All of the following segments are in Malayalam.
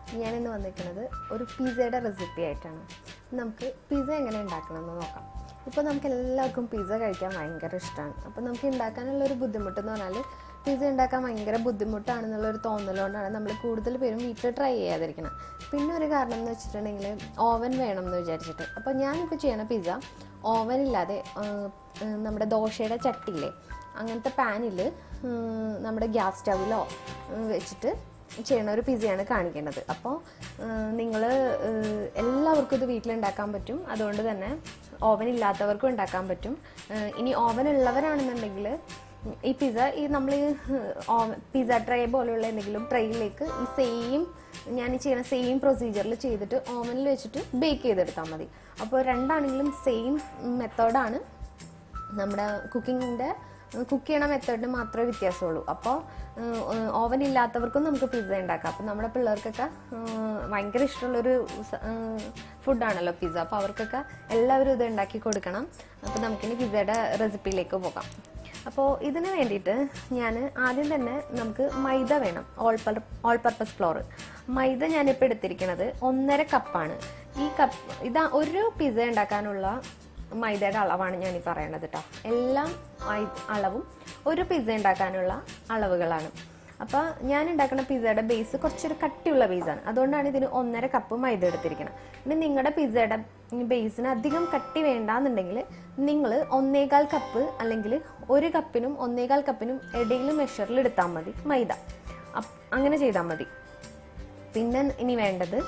ഞാനിന്ന് വന്നിരിക്കുന്നത് ഒരു പിസയുടെ റെസിപ്പി ആയിട്ടാണ് നമുക്ക് പിസ്സ എങ്ങനെ ഉണ്ടാക്കണമെന്ന് നോക്കാം ഇപ്പോൾ നമുക്ക് എല്ലാവർക്കും പിസ്സ കഴിക്കാൻ ഭയങ്കര ഇഷ്ടമാണ് അപ്പോൾ നമുക്ക് ഉണ്ടാക്കാനുള്ള ഒരു ബുദ്ധിമുട്ടെന്ന് പറഞ്ഞാൽ പിസ്സ ഉണ്ടാക്കാൻ ഭയങ്കര ബുദ്ധിമുട്ടാണെന്നുള്ളൊരു തോന്നലുകൊണ്ടാണ് നമ്മൾ കൂടുതൽ പേരും വീട്ടിൽ ട്രൈ ചെയ്യാതിരിക്കണം പിന്നെ ഒരു കാരണം എന്ന് വെച്ചിട്ടുണ്ടെങ്കിൽ ഓവൻ വേണം എന്ന് വിചാരിച്ചിട്ട് അപ്പോൾ ഞാനിപ്പോൾ ചെയ്യണ പിസ്സ ഓവൻ ഇല്ലാതെ ആ, ആ, നമ്മുടെ ദോശയുടെ ചട്ടിയില്ലേ അങ്ങനത്തെ പാനിൽ നമ്മുടെ ഗ്യാസ് സ്റ്റൗവിലോ വെച്ചിട്ട് ചെയ്യണ ഒരു പിസയാണ് കാണിക്കുന്നത് അപ്പോൾ നിങ്ങൾ എല്ലാവർക്കും ഇത് വീട്ടിലുണ്ടാക്കാൻ പറ്റും അതുകൊണ്ട് തന്നെ ഓവൻ ഇല്ലാത്തവർക്കും ഉണ്ടാക്കാൻ പറ്റും ഏഹ് ഇനി ഓവൻ ഉള്ളവരാണെന്നുണ്ടെങ്കിൽ ഈ പിസ്സ ഈ നമ്മൾ പിസ്സ ട്രേ പോലെയുള്ള എന്തെങ്കിലും ട്രേയിലേക്ക് ഈ സെയിം ഞാൻ ഈ ചെയ്യുന്ന സെയിം പ്രൊസീജിയറിൽ ചെയ്തിട്ട് ഓവനിൽ വെച്ചിട്ട് ബേക്ക് ചെയ്തെടുത്താൽ മതി അപ്പോൾ രണ്ടാണെങ്കിലും സെയിം മെത്തേഡാണ് നമ്മുടെ കുക്കിങ്ങിൻ്റെ കുക്ക് ചെയ്യണ മെത്തേഡിന് മാത്രമേ വ്യത്യാസമുള്ളൂ അപ്പോൾ ഓവൻ ഇല്ലാത്തവർക്കും നമുക്ക് പിസ്സ ഉണ്ടാക്കാം അപ്പോൾ നമ്മുടെ പിള്ളേർക്കൊക്കെ ഉം, ഭയങ്കര ഇഷ്ടമുള്ളൊരു സ- ഉം, ഫുഡാണല്ലോ പിസ്സ അപ്പോൾ അവർക്കൊക്കെ എല്ലാവരും ഇത് ഉണ്ടാക്കി കൊടുക്കണം അപ്പോൾ നമുക്കിനി പിസ്സയുടെ റെസിപ്പിയിലേക്ക് പോകാം അപ്പോൾ ഇതിന് വേണ്ടിയിട്ട് ഞാൻ ആദ്യം തന്നെ നമുക്ക് മൈദ വേണം all pur all purpose flour മൈദ ഞാനിപ്പോൾ എടുത്തിരിക്കുന്നത് ഒന്നര കപ്പാണ് ഈ കപ്പ് ഇതാ ഒരു പിസ്സ ഉണ്ടാക്കാനുള്ള മൈദയുടെ അളവാണ് ഞാൻ ഈ പറയണത് കേട്ടോ എല്ലാം മൈ- അളവും ഒരു പിസ്സ ഉണ്ടാക്കാനുള്ള അളവുകളാണ് അപ്പോൾ ഞാൻ ഉണ്ടാക്കുന്ന പിസ്സയുടെ ബേസ് കുറച്ചൊരു കട്ടിയുള്ള ബേസാണ് അതുകൊണ്ടാണ് ഇതിന് ഒന്നര കപ്പ് മൈദ എടുത്തിരിക്കുന്നത് ഇനി നിങ്ങളുടെ പിസ്സയുടെ ബേസിന് അധികം കട്ടി വേണ്ടാന്നുണ്ടെങ്കിൽ നിങ്ങൾ ഒന്നേകാൽ കപ്പ് അല്ലെങ്കിൽ ഒരു കപ്പിനും ഒന്നേകാൽ കപ്പിനും ഇടയിൽ മെഷറിൽ എടുത്താൽ മതി മൈദ അപ്പ് അങ്ങനെ ചെയ്താൽ മതി പിന്നെ ഇനി വേണ്ടത്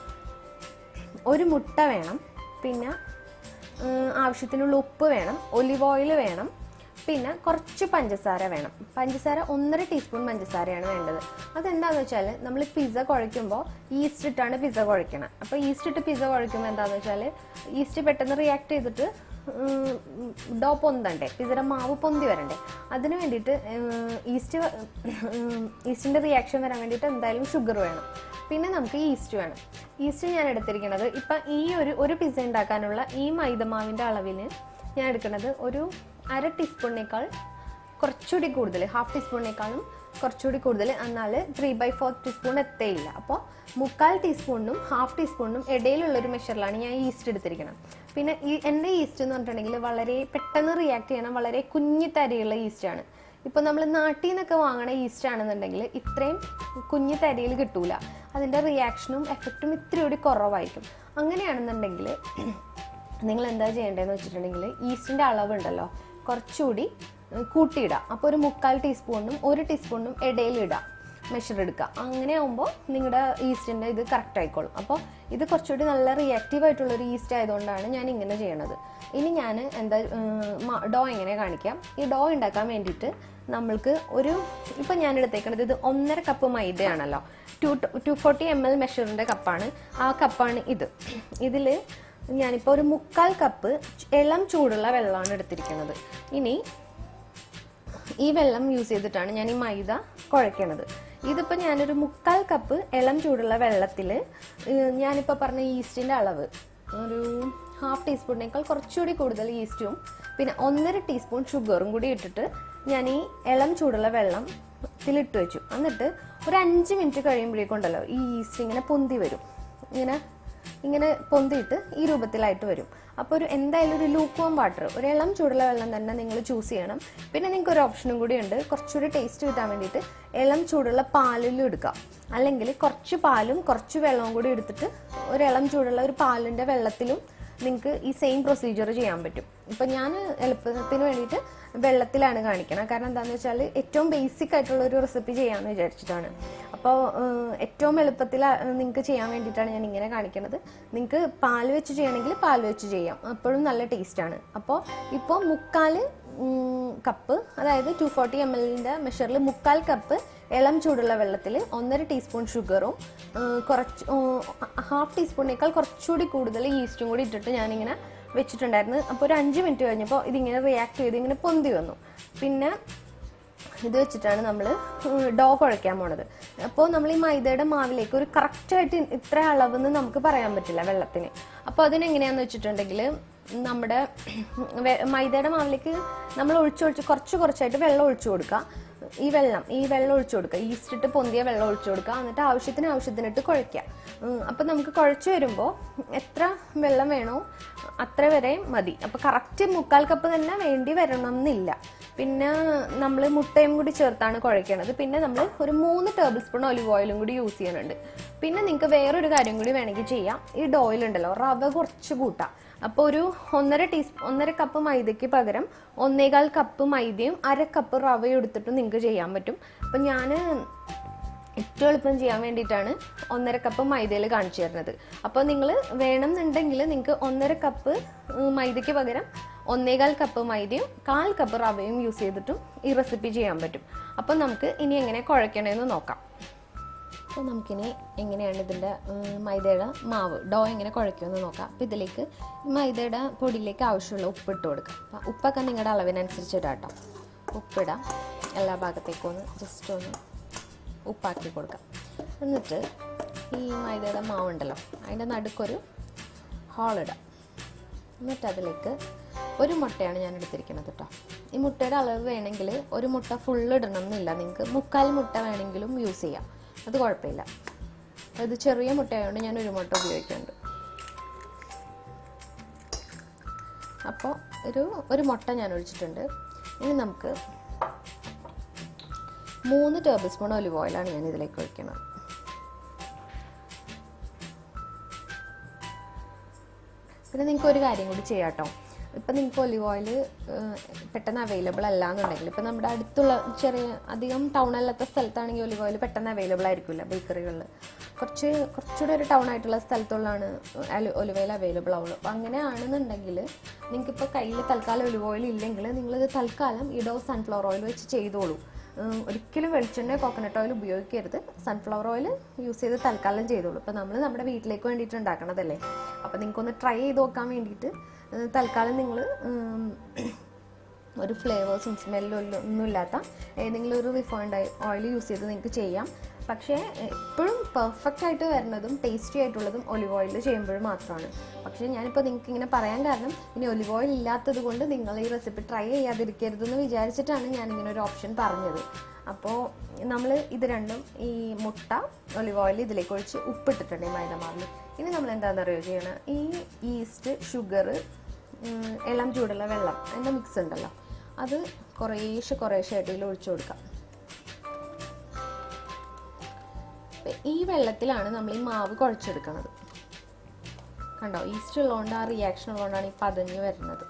ഒരു മുട്ട വേണം പിന്നെ ഉം, ആവശ്യത്തിനുള്ള ഉപ്പ് വേണം ഒലിവ് ഓയിൽ വേണം പിന്നെ കുറച്ച് പഞ്ചസാര വേണം പഞ്ചസാര ഒന്നര ടീസ്പൂൺ പഞ്ചസാരയാണ് വേണ്ടത് അതെന്താണെന്ന് വെച്ചാൽ നമ്മൾ പിസ്സ കുഴയ്ക്കുമ്പോൾ ഈസ്റ്റ് ഇട്ടാണ് പിസ്സ കുഴയ്ക്കണം അപ്പോൾ ഈസ്റ്റ് ഇട്ട് പിസ്സ കുഴയ്ക്കുമ്പോൾ എന്താണെന്ന് വെച്ചാൽ ഈസ്റ്റ് പെട്ടെന്ന് റിയാക്ട് ചെയ്തിട്ട് ഉം, ഡോ പൊന്തണ്ടേ പിസയുടെ മാവ് പൊന്തി വരണ്ടേ അതിന് വേണ്ടിയിട്ട് ഉം, ഈസ്റ്റ് ഉം, ഈസ്റ്റിൻ്റെ റിയാക്ഷൻ വരാൻ വേണ്ടിയിട്ട് എന്തായാലും ഷുഗർ വേണം പിന്നെ നമുക്ക് ഈസ്റ്റ് വേണം ഈസ്റ്റ് ഞാൻ എടുത്തിരിക്കുന്നത് ഇപ്പം ഈ ഒരു ഒരു പിസ്സ ഉണ്ടാക്കാനുള്ള ഈ മൈദമാവിൻ്റെ അളവിന് ഞാൻ എടുക്കുന്നത് ഒരു അര ടീസ്പൂണിനേക്കാൾ കുറച്ചുകൂടി കൂടുതൽ ഹാഫ് ടീസ്പൂണിനേക്കാളും കുറച്ചുകൂടി കൂടുതൽ എന്നാൽ ത്രീ ബൈ ഫോർ ടീസ്പൂൺ എത്തേയില്ല അപ്പോൾ മുക്കാൽ ടീസ്പൂണിനും ഹാഫ് ടീസ്പൂണിനും ഇടയിലുള്ള ഒരു മെഷറിലാണ് ഞാൻ ഈസ്റ്റ് എടുത്തിരിക്കുന്നത് പിന്നെ ഈ എൻ്റെ ഈസ്റ്റ് എന്ന് പറഞ്ഞിട്ടുണ്ടെങ്കിൽ വളരെ പെട്ടെന്ന് റിയാക്ട് ചെയ്യണം വളരെ കുഞ്ഞി തരിയുള്ള ഈസ്റ്റാണ് ഇപ്പോൾ നമ്മൾ നാട്ടിൽ നിന്നൊക്കെ വാങ്ങണ ഈസ്റ്റ് ആണെന്നുണ്ടെങ്കിൽ ഇത്രയും കുഞ്ഞു തരിയിൽ കിട്ടൂല അതിൻ്റെ റിയാക്ഷനും എഫക്റ്റും ഇത്തിരി കൂടി കുറവായിരിക്കും അങ്ങനെയാണെന്നുണ്ടെങ്കിൽ നിങ്ങൾ എന്താ ചെയ്യേണ്ടതെന്ന് വെച്ചിട്ടുണ്ടെങ്കിൽ ഈസ്റ്റിൻ്റെ അളവുണ്ടല്ലോ കുറച്ചുകൂടി ഏഹ്, കൂട്ടിയിടാം അപ്പോൾ ഒരു മുക്കാൽ ടീസ്പൂണിനും ഒരു ടീസ്പൂണിനും ഇടയിലിടാം മെഷർ എടുക്കുക അങ്ങനെ ആകുമ്പോൾ നിങ്ങളുടെ ഈസ്റ്റിൻ്റെ ഇത് കറക്റ്റ് ആയിക്കോളും അപ്പോൾ ഇത് കുറച്ചുകൂടി നല്ല റിയാക്റ്റീവ് ആയിട്ടുള്ള ഒരു ഈസ്റ്റ് ആയതുകൊണ്ടാണ് ഞാൻ ഇങ്ങനെ ചെയ്യണത് ഇനി ഞാൻ എന്താ ഡോ എങ്ങനെ കാണിക്കാം ഈ ഡോ ഉണ്ടാക്കാൻ വേണ്ടിയിട്ട് നമ്മൾക്ക് ഒരു ഇപ്പം ഞാൻ എടുത്തേക്കണത് ഇത് ഒന്നര കപ്പ് മൈദയാണല്ലോ two two forty M L മെഷറിൻ്റെ കപ്പാണ് ആ കപ്പാണ് ഇത് ഇതിൽ ഞാനിപ്പോൾ ഒരു മുക്കാൽ കപ്പ് ഇളം ചൂടുള്ള വെള്ളമാണ് എടുത്തിരിക്കുന്നത് ഇനി ഈ വെള്ളം യൂസ് ചെയ്തിട്ടാണ് ഞാൻ ഈ മൈദ കുഴയ്ക്കണത് ഇതിപ്പോൾ ഞാനൊരു മുക്കാൽ കപ്പ് ഇളം ചൂടുള്ള വെള്ളത്തിൽ ഞാനിപ്പോൾ പറഞ്ഞ ഈസ്റ്റിൻ്റെ അളവ് ഒരു ഹാഫ് ടീസ്പൂണിനേക്കാൾ കുറച്ചുകൂടി കൂടുതൽ ഈസ്റ്റും പിന്നെ ഒന്നര ടീസ്പൂൺ ഷുഗറും കൂടി ഇട്ടിട്ട് ഞാൻ ഈ ഇളം ചൂടുള്ള വെള്ളം ഇതിലിട്ട് വെച്ചു എന്നിട്ട് ഒരു അഞ്ച് മിനിറ്റ് കഴിയുമ്പോഴേക്കുണ്ടല്ലോ ഈ ഈസ്റ്റ് ഇങ്ങനെ പൊന്തി വരും ഇങ്ങനെ ഇങ്ങനെ പൊന്തിയിട്ട് ഈ രൂപത്തിലായിട്ട് വരും അപ്പോൾ ഒരു എന്തായാലും ഒരു ലൂക്കോം വാട്ടർ ഒരു ഇളം ചൂടുള്ള വെള്ളം തന്നെ നിങ്ങൾ ചൂസ് ചെയ്യണം പിന്നെ നിങ്ങൾക്ക് ഒരു ഓപ്ഷനും കൂടി ഉണ്ട് കുറച്ചുകൂടി ടേസ്റ്റ് കിട്ടാൻ വേണ്ടിയിട്ട് ഇളം ചൂടുള്ള പാലിലും എടുക്കാം അല്ലെങ്കിൽ കുറച്ച് പാലും കുറച്ച് വെള്ളവും കൂടി എടുത്തിട്ട് ഒരു ഇളം ചൂടുള്ള ഒരു പാലിൻ്റെ വെള്ളത്തിലും നിങ്ങൾക്ക് ഈ സെയിം പ്രൊസീജിയർ ചെയ്യാൻ പറ്റും ഇപ്പം ഞാൻ എളുപ്പത്തിന് വേണ്ടിയിട്ട് വെള്ളത്തിലാണ് കാണിക്കണം കാരണം എന്താണെന്ന് വെച്ചാൽ ഏറ്റവും ബേസിക് ആയിട്ടുള്ള ഒരു റെസിപ്പി ചെയ്യാമെന്ന് വിചാരിച്ചിട്ടാണ് അപ്പോൾ ഏറ്റവും എളുപ്പത്തിൽ നിങ്ങൾക്ക് ചെയ്യാൻ വേണ്ടിയിട്ടാണ് ഞാൻ ഇങ്ങനെ കാണിക്കുന്നത് നിങ്ങൾക്ക് പാൽ വെച്ച് ചെയ്യണമെങ്കിൽ പാൽ വെച്ച് ചെയ്യാം അപ്പോഴും നല്ല ടേസ്റ്റാണ് അപ്പോൾ ഇപ്പോൾ മുക്കാൽ കപ്പ് അതായത് ടു ഫോർട്ടി എം എല്ലിൻ്റെ മെഷറിൽ മുക്കാൽ കപ്പ് ഇളം ചൂടുള്ള വെള്ളത്തിൽ ഒന്നര ടീസ്പൂൺ ഷുഗറും ഉം, കുറച്ച് ഉം, ഹാഫ് ടീസ്പൂണിനേക്കാൾ കുറച്ചുകൂടി കൂടുതൽ ഈസ്റ്റും കൂടി ഇട്ടിട്ട് ഞാനിങ്ങനെ വെച്ചിട്ടുണ്ടായിരുന്നു അപ്പോൾ ഒരു അഞ്ച് മിനിറ്റ് കഴിഞ്ഞപ്പോൾ ഇതിങ്ങനെ റിയാക്ട് ചെയ്ത് ഇങ്ങനെ പൊന്തി വന്നു പിന്നെ ഇത് വെച്ചിട്ടാണ് നമ്മൾ ഡോ കുഴയ്ക്കാൻ പോണത് അപ്പോൾ നമ്മൾ ഈ മൈദയുടെ മാവിലേക്ക് ഒരു കറക്റ്റായിട്ട് ഇത്ര അളവെന്ന് നമുക്ക് പറയാൻ പറ്റില്ല വെള്ളത്തിന് അപ്പോൾ അതിനെങ്ങനെയാന്ന് വെച്ചിട്ടുണ്ടെങ്കിൽ നമ്മുടെ വെ- മൈദയുടെ മാവിലേക്ക് നമ്മൾ ഒഴിച്ചൊഴിച്ച് കുറച്ച് കുറച്ചായിട്ട് വെള്ളം ഒഴിച്ചു കൊടുക്കുക ഈ വെള്ളം ഈ വെള്ളം ഒഴിച്ചു കൊടുക്കുക ഈസ്റ്റ് ഇട്ട് പൊന്തിയ വെള്ളം ഒഴിച്ചു കൊടുക്കുക എന്നിട്ട് ആവശ്യത്തിന് ആവശ്യത്തിനിട്ട് കുഴയ്ക്കുക ഉം, അപ്പം നമുക്ക് കുഴച്ച് വരുമ്പോൾ എത്ര വെള്ളം വേണോ അത്ര വരെ മതി അപ്പോൾ കറക്റ്റ് മുക്കാൽ കപ്പ് തന്നെ വേണ്ടി വരണം എന്നില്ല പിന്നെ നമ്മൾ മുട്ടയും കൂടി ചേർത്താണ് കുഴയ്ക്കണത് പിന്നെ നമ്മൾ ഒരു മൂന്ന് ടേബിൾ സ്പൂൺ ഒലിവ് ഓയിലും കൂടി യൂസ് ചെയ്യുന്നുണ്ട് പിന്നെ നിങ്ങൾക്ക് വേറൊരു കാര്യം കൂടി വേണമെങ്കിൽ ചെയ്യാം ഈ ഡോയിൽ ഉണ്ടല്ലോ റവ കുറച്ച് കൂട്ടാം അപ്പോൾ ഒരു ഒന്നര ടീസ്പൂ ഒന്നര കപ്പ് മൈദയ്ക്ക് പകരം ഒന്നേകാൽ കപ്പ് മൈദയും അര കപ്പ് റവയും എടുത്തിട്ട് നിങ്ങൾക്ക് ചെയ്യാൻ പറ്റും അപ്പം ഞാൻ ഏറ്റവും എളുപ്പം ചെയ്യാൻ വേണ്ടിയിട്ടാണ് ഒന്നര കപ്പ് മൈദയിൽ കാണിച്ചു തരുന്നത് അപ്പോൾ നിങ്ങൾ വേണമെന്നുണ്ടെങ്കിൽ നിങ്ങൾക്ക് ഒന്നര കപ്പ് ഉം, മൈദയ്ക്ക് പകരം ഒന്നേകാൽ കപ്പ് മൈദയും കാൽ കപ്പ് റവയും യൂസ് ചെയ്തിട്ടും ഈ റെസിപ്പി ചെയ്യാൻ പറ്റും അപ്പോൾ നമുക്ക് ഇനി എങ്ങനെ കുഴക്കണമെന്ന് നോക്കാം അപ്പോൾ നമുക്കിനി എങ്ങനെയാണ് ഇതിൻ്റെ ഉം, മൈദയുടെ മാവ് ഡോ എങ്ങനെ കുഴയ്ക്കുമെന്ന് നോക്കാം അപ്പോൾ ഇതിലേക്ക് ഈ മൈദയുടെ പൊടിയിലേക്ക് ആവശ്യമുള്ള ഉപ്പ് ഇട്ട് കൊടുക്കാം അപ്പോൾ ഉപ്പൊക്കെ നിങ്ങളുടെ അളവിനനുസരിച്ച് ഇടാം കേട്ടോ ഉപ്പിടാം എല്ലാ ഭാഗത്തേക്കും ഒന്ന് ജസ്റ്റ് ഒന്ന് ഉപ്പാക്കി കൊടുക്കാം എന്നിട്ട് ഈ മൈദയുടെ മാവുണ്ടല്ലോ അതിൻ്റെ നടുക്കൊരു ഹോളിടാം എന്നിട്ട് അതിലേക്ക് ഒരു മുട്ടയാണ് ഞാൻ എടുത്തിരിക്കുന്നത് കേട്ടോ ഈ മുട്ടയുടെ അളവ് വേണമെങ്കിൽ ഒരു മുട്ട ഫുള്ള് ഇടണം എന്നില്ല നിങ്ങൾക്ക് മുക്കാൽ മുട്ട വേണമെങ്കിലും യൂസ് ചെയ്യാം അത് കുഴപ്പമില്ല അപ്പോൾ ഇത് ചെറിയ മുട്ടയായതുകൊണ്ട് ഞാൻ ഒരു മുട്ട ഉപയോഗിക്കുന്നുണ്ട് അപ്പോൾ ഒരു ഒരു മുട്ട ഞാൻ ഒഴിച്ചിട്ടുണ്ട് ഇനി നമുക്ക് മൂന്ന് ടേബിൾ സ്പൂൺ ഒലിവ് ഓയിലാണ് ഞാൻ ഇതിലേക്ക് ഒഴിക്കുന്നത് പിന്നെ നിങ്ങൾക്ക് ഒരു കാര്യം കൂടി ചെയ്യാം കേട്ടോ ഇപ്പം നിങ്ങൾക്ക് ഒലിവ് ഓയിൽ പെട്ടെന്ന് അവൈലബിൾ അല്ല എന്നുണ്ടെങ്കിൽ ഇപ്പം നമ്മുടെ അടുത്തുള്ള ചെറിയ അധികം ടൗൺ അല്ലാത്ത സ്ഥലത്താണെങ്കിൽ ഒലിവ് ഓയിൽ പെട്ടെന്ന് അവൈലബിൾ ആയിരിക്കില്ല ബേക്കറികളിൽ കുറച്ച് കുറച്ചുകൂടെ ഒരു ടൗൺ ആയിട്ടുള്ള സ്ഥലത്തുള്ളതാണ് ഒലിവ് ഓയിൽ അവൈലബിൾ ആവുള്ളൂ അപ്പം അങ്ങനെയാണെന്നുണ്ടെങ്കിൽ നിങ്ങൾക്കിപ്പോൾ കയ്യിൽ തൽക്കാലം ഒലിവ് ഓയിൽ ഇല്ലെങ്കിൽ നിങ്ങളിത് തൽക്കാലം ഇഡോ സൺഫ്ലവർ ഓയിൽ വെച്ച് ചെയ്തോളൂ ഉം, ഒരിക്കലും വെളിച്ചെണ്ണ കോക്കനട്ട് ഓയിൽ ഉപയോഗിക്കരുത് സൺഫ്ലവർ ഓയിൽ യൂസ് ചെയ്ത് തൽക്കാലം ചെയ്തോളൂ ഇപ്പോൾ നമ്മൾ നമ്മുടെ വീട്ടിലേക്ക് വേണ്ടിയിട്ട് ഉണ്ടാക്കണതല്ലേ അപ്പോൾ നിങ്ങൾക്കൊന്ന് ട്രൈ ചെയ്ത് നോക്കാൻ വേണ്ടിയിട്ട് ഉം, തൽക്കാലം നിങ്ങൾ ഒരു ഫ്ലേവേഴ്സും സ്മെല്ലും ഒന്നും ഇല്ലാത്ത ഏതെങ്കിലും ഒരു റിഫൈൻഡ് ഓയിൽ യൂസ് ചെയ്ത് നിങ്ങൾക്ക് ചെയ്യാം പക്ഷേ എപ്പോഴും പെർഫെക്റ്റ് ആയിട്ട് വരുന്നതും ടേസ്റ്റി ആയിട്ടുള്ളതും ഒലിവ് ഓയിൽ ചെയ്യുമ്പോഴും മാത്രമാണ് പക്ഷേ ഞാനിപ്പോൾ നിങ്ങൾക്ക് ഇങ്ങനെ പറയാൻ കാരണം ഇനി ഒലിവ് ഓയിൽ ഇല്ലാത്തത് കൊണ്ട് നിങ്ങൾ ഈ റെസിപ്പി ട്രൈ ചെയ്യാതിരിക്കരുതെന്ന് വിചാരിച്ചിട്ടാണ് ഞാൻ ഇങ്ങനെ ഒരു ഓപ്ഷൻ പറഞ്ഞത് അപ്പോൾ നമ്മൾ ഇത് രണ്ടും ഈ മുട്ട ഒലിവ് ഓയിൽ ഇതിലേക്ക് ഒഴിച്ച് ഉപ്പിട്ടിട്ടുണ്ട് ഈ മൈദമാവിൽ ഇനി നമ്മൾ എന്താണെന്ന് അറിയുക ചെയ്യണം ഈ ഈസ്റ്റ് ഷുഗർ എല്ലാം ചൂടുള്ള വെള്ളം അതിൻ്റെ മിക്സ് ഉണ്ടല്ലോ അത് കുറേശ്ശെ കുറേശ്ശെ ആയിട്ട് ഇതിൽ ഒഴിച്ചു കൊടുക്കാം അപ്പൊ ഈ വെള്ളത്തിലാണ് നമ്മൾ ഈ മാവ് കുഴച്ചെടുക്കുന്നത് കണ്ടോ ഈസ്റ്റ് ഉള്ളതുകൊണ്ട് ആ റിയാക്ഷൻ ഉള്ളതുകൊണ്ടാണ് ഈ പതഞ്ഞ് വരുന്നത്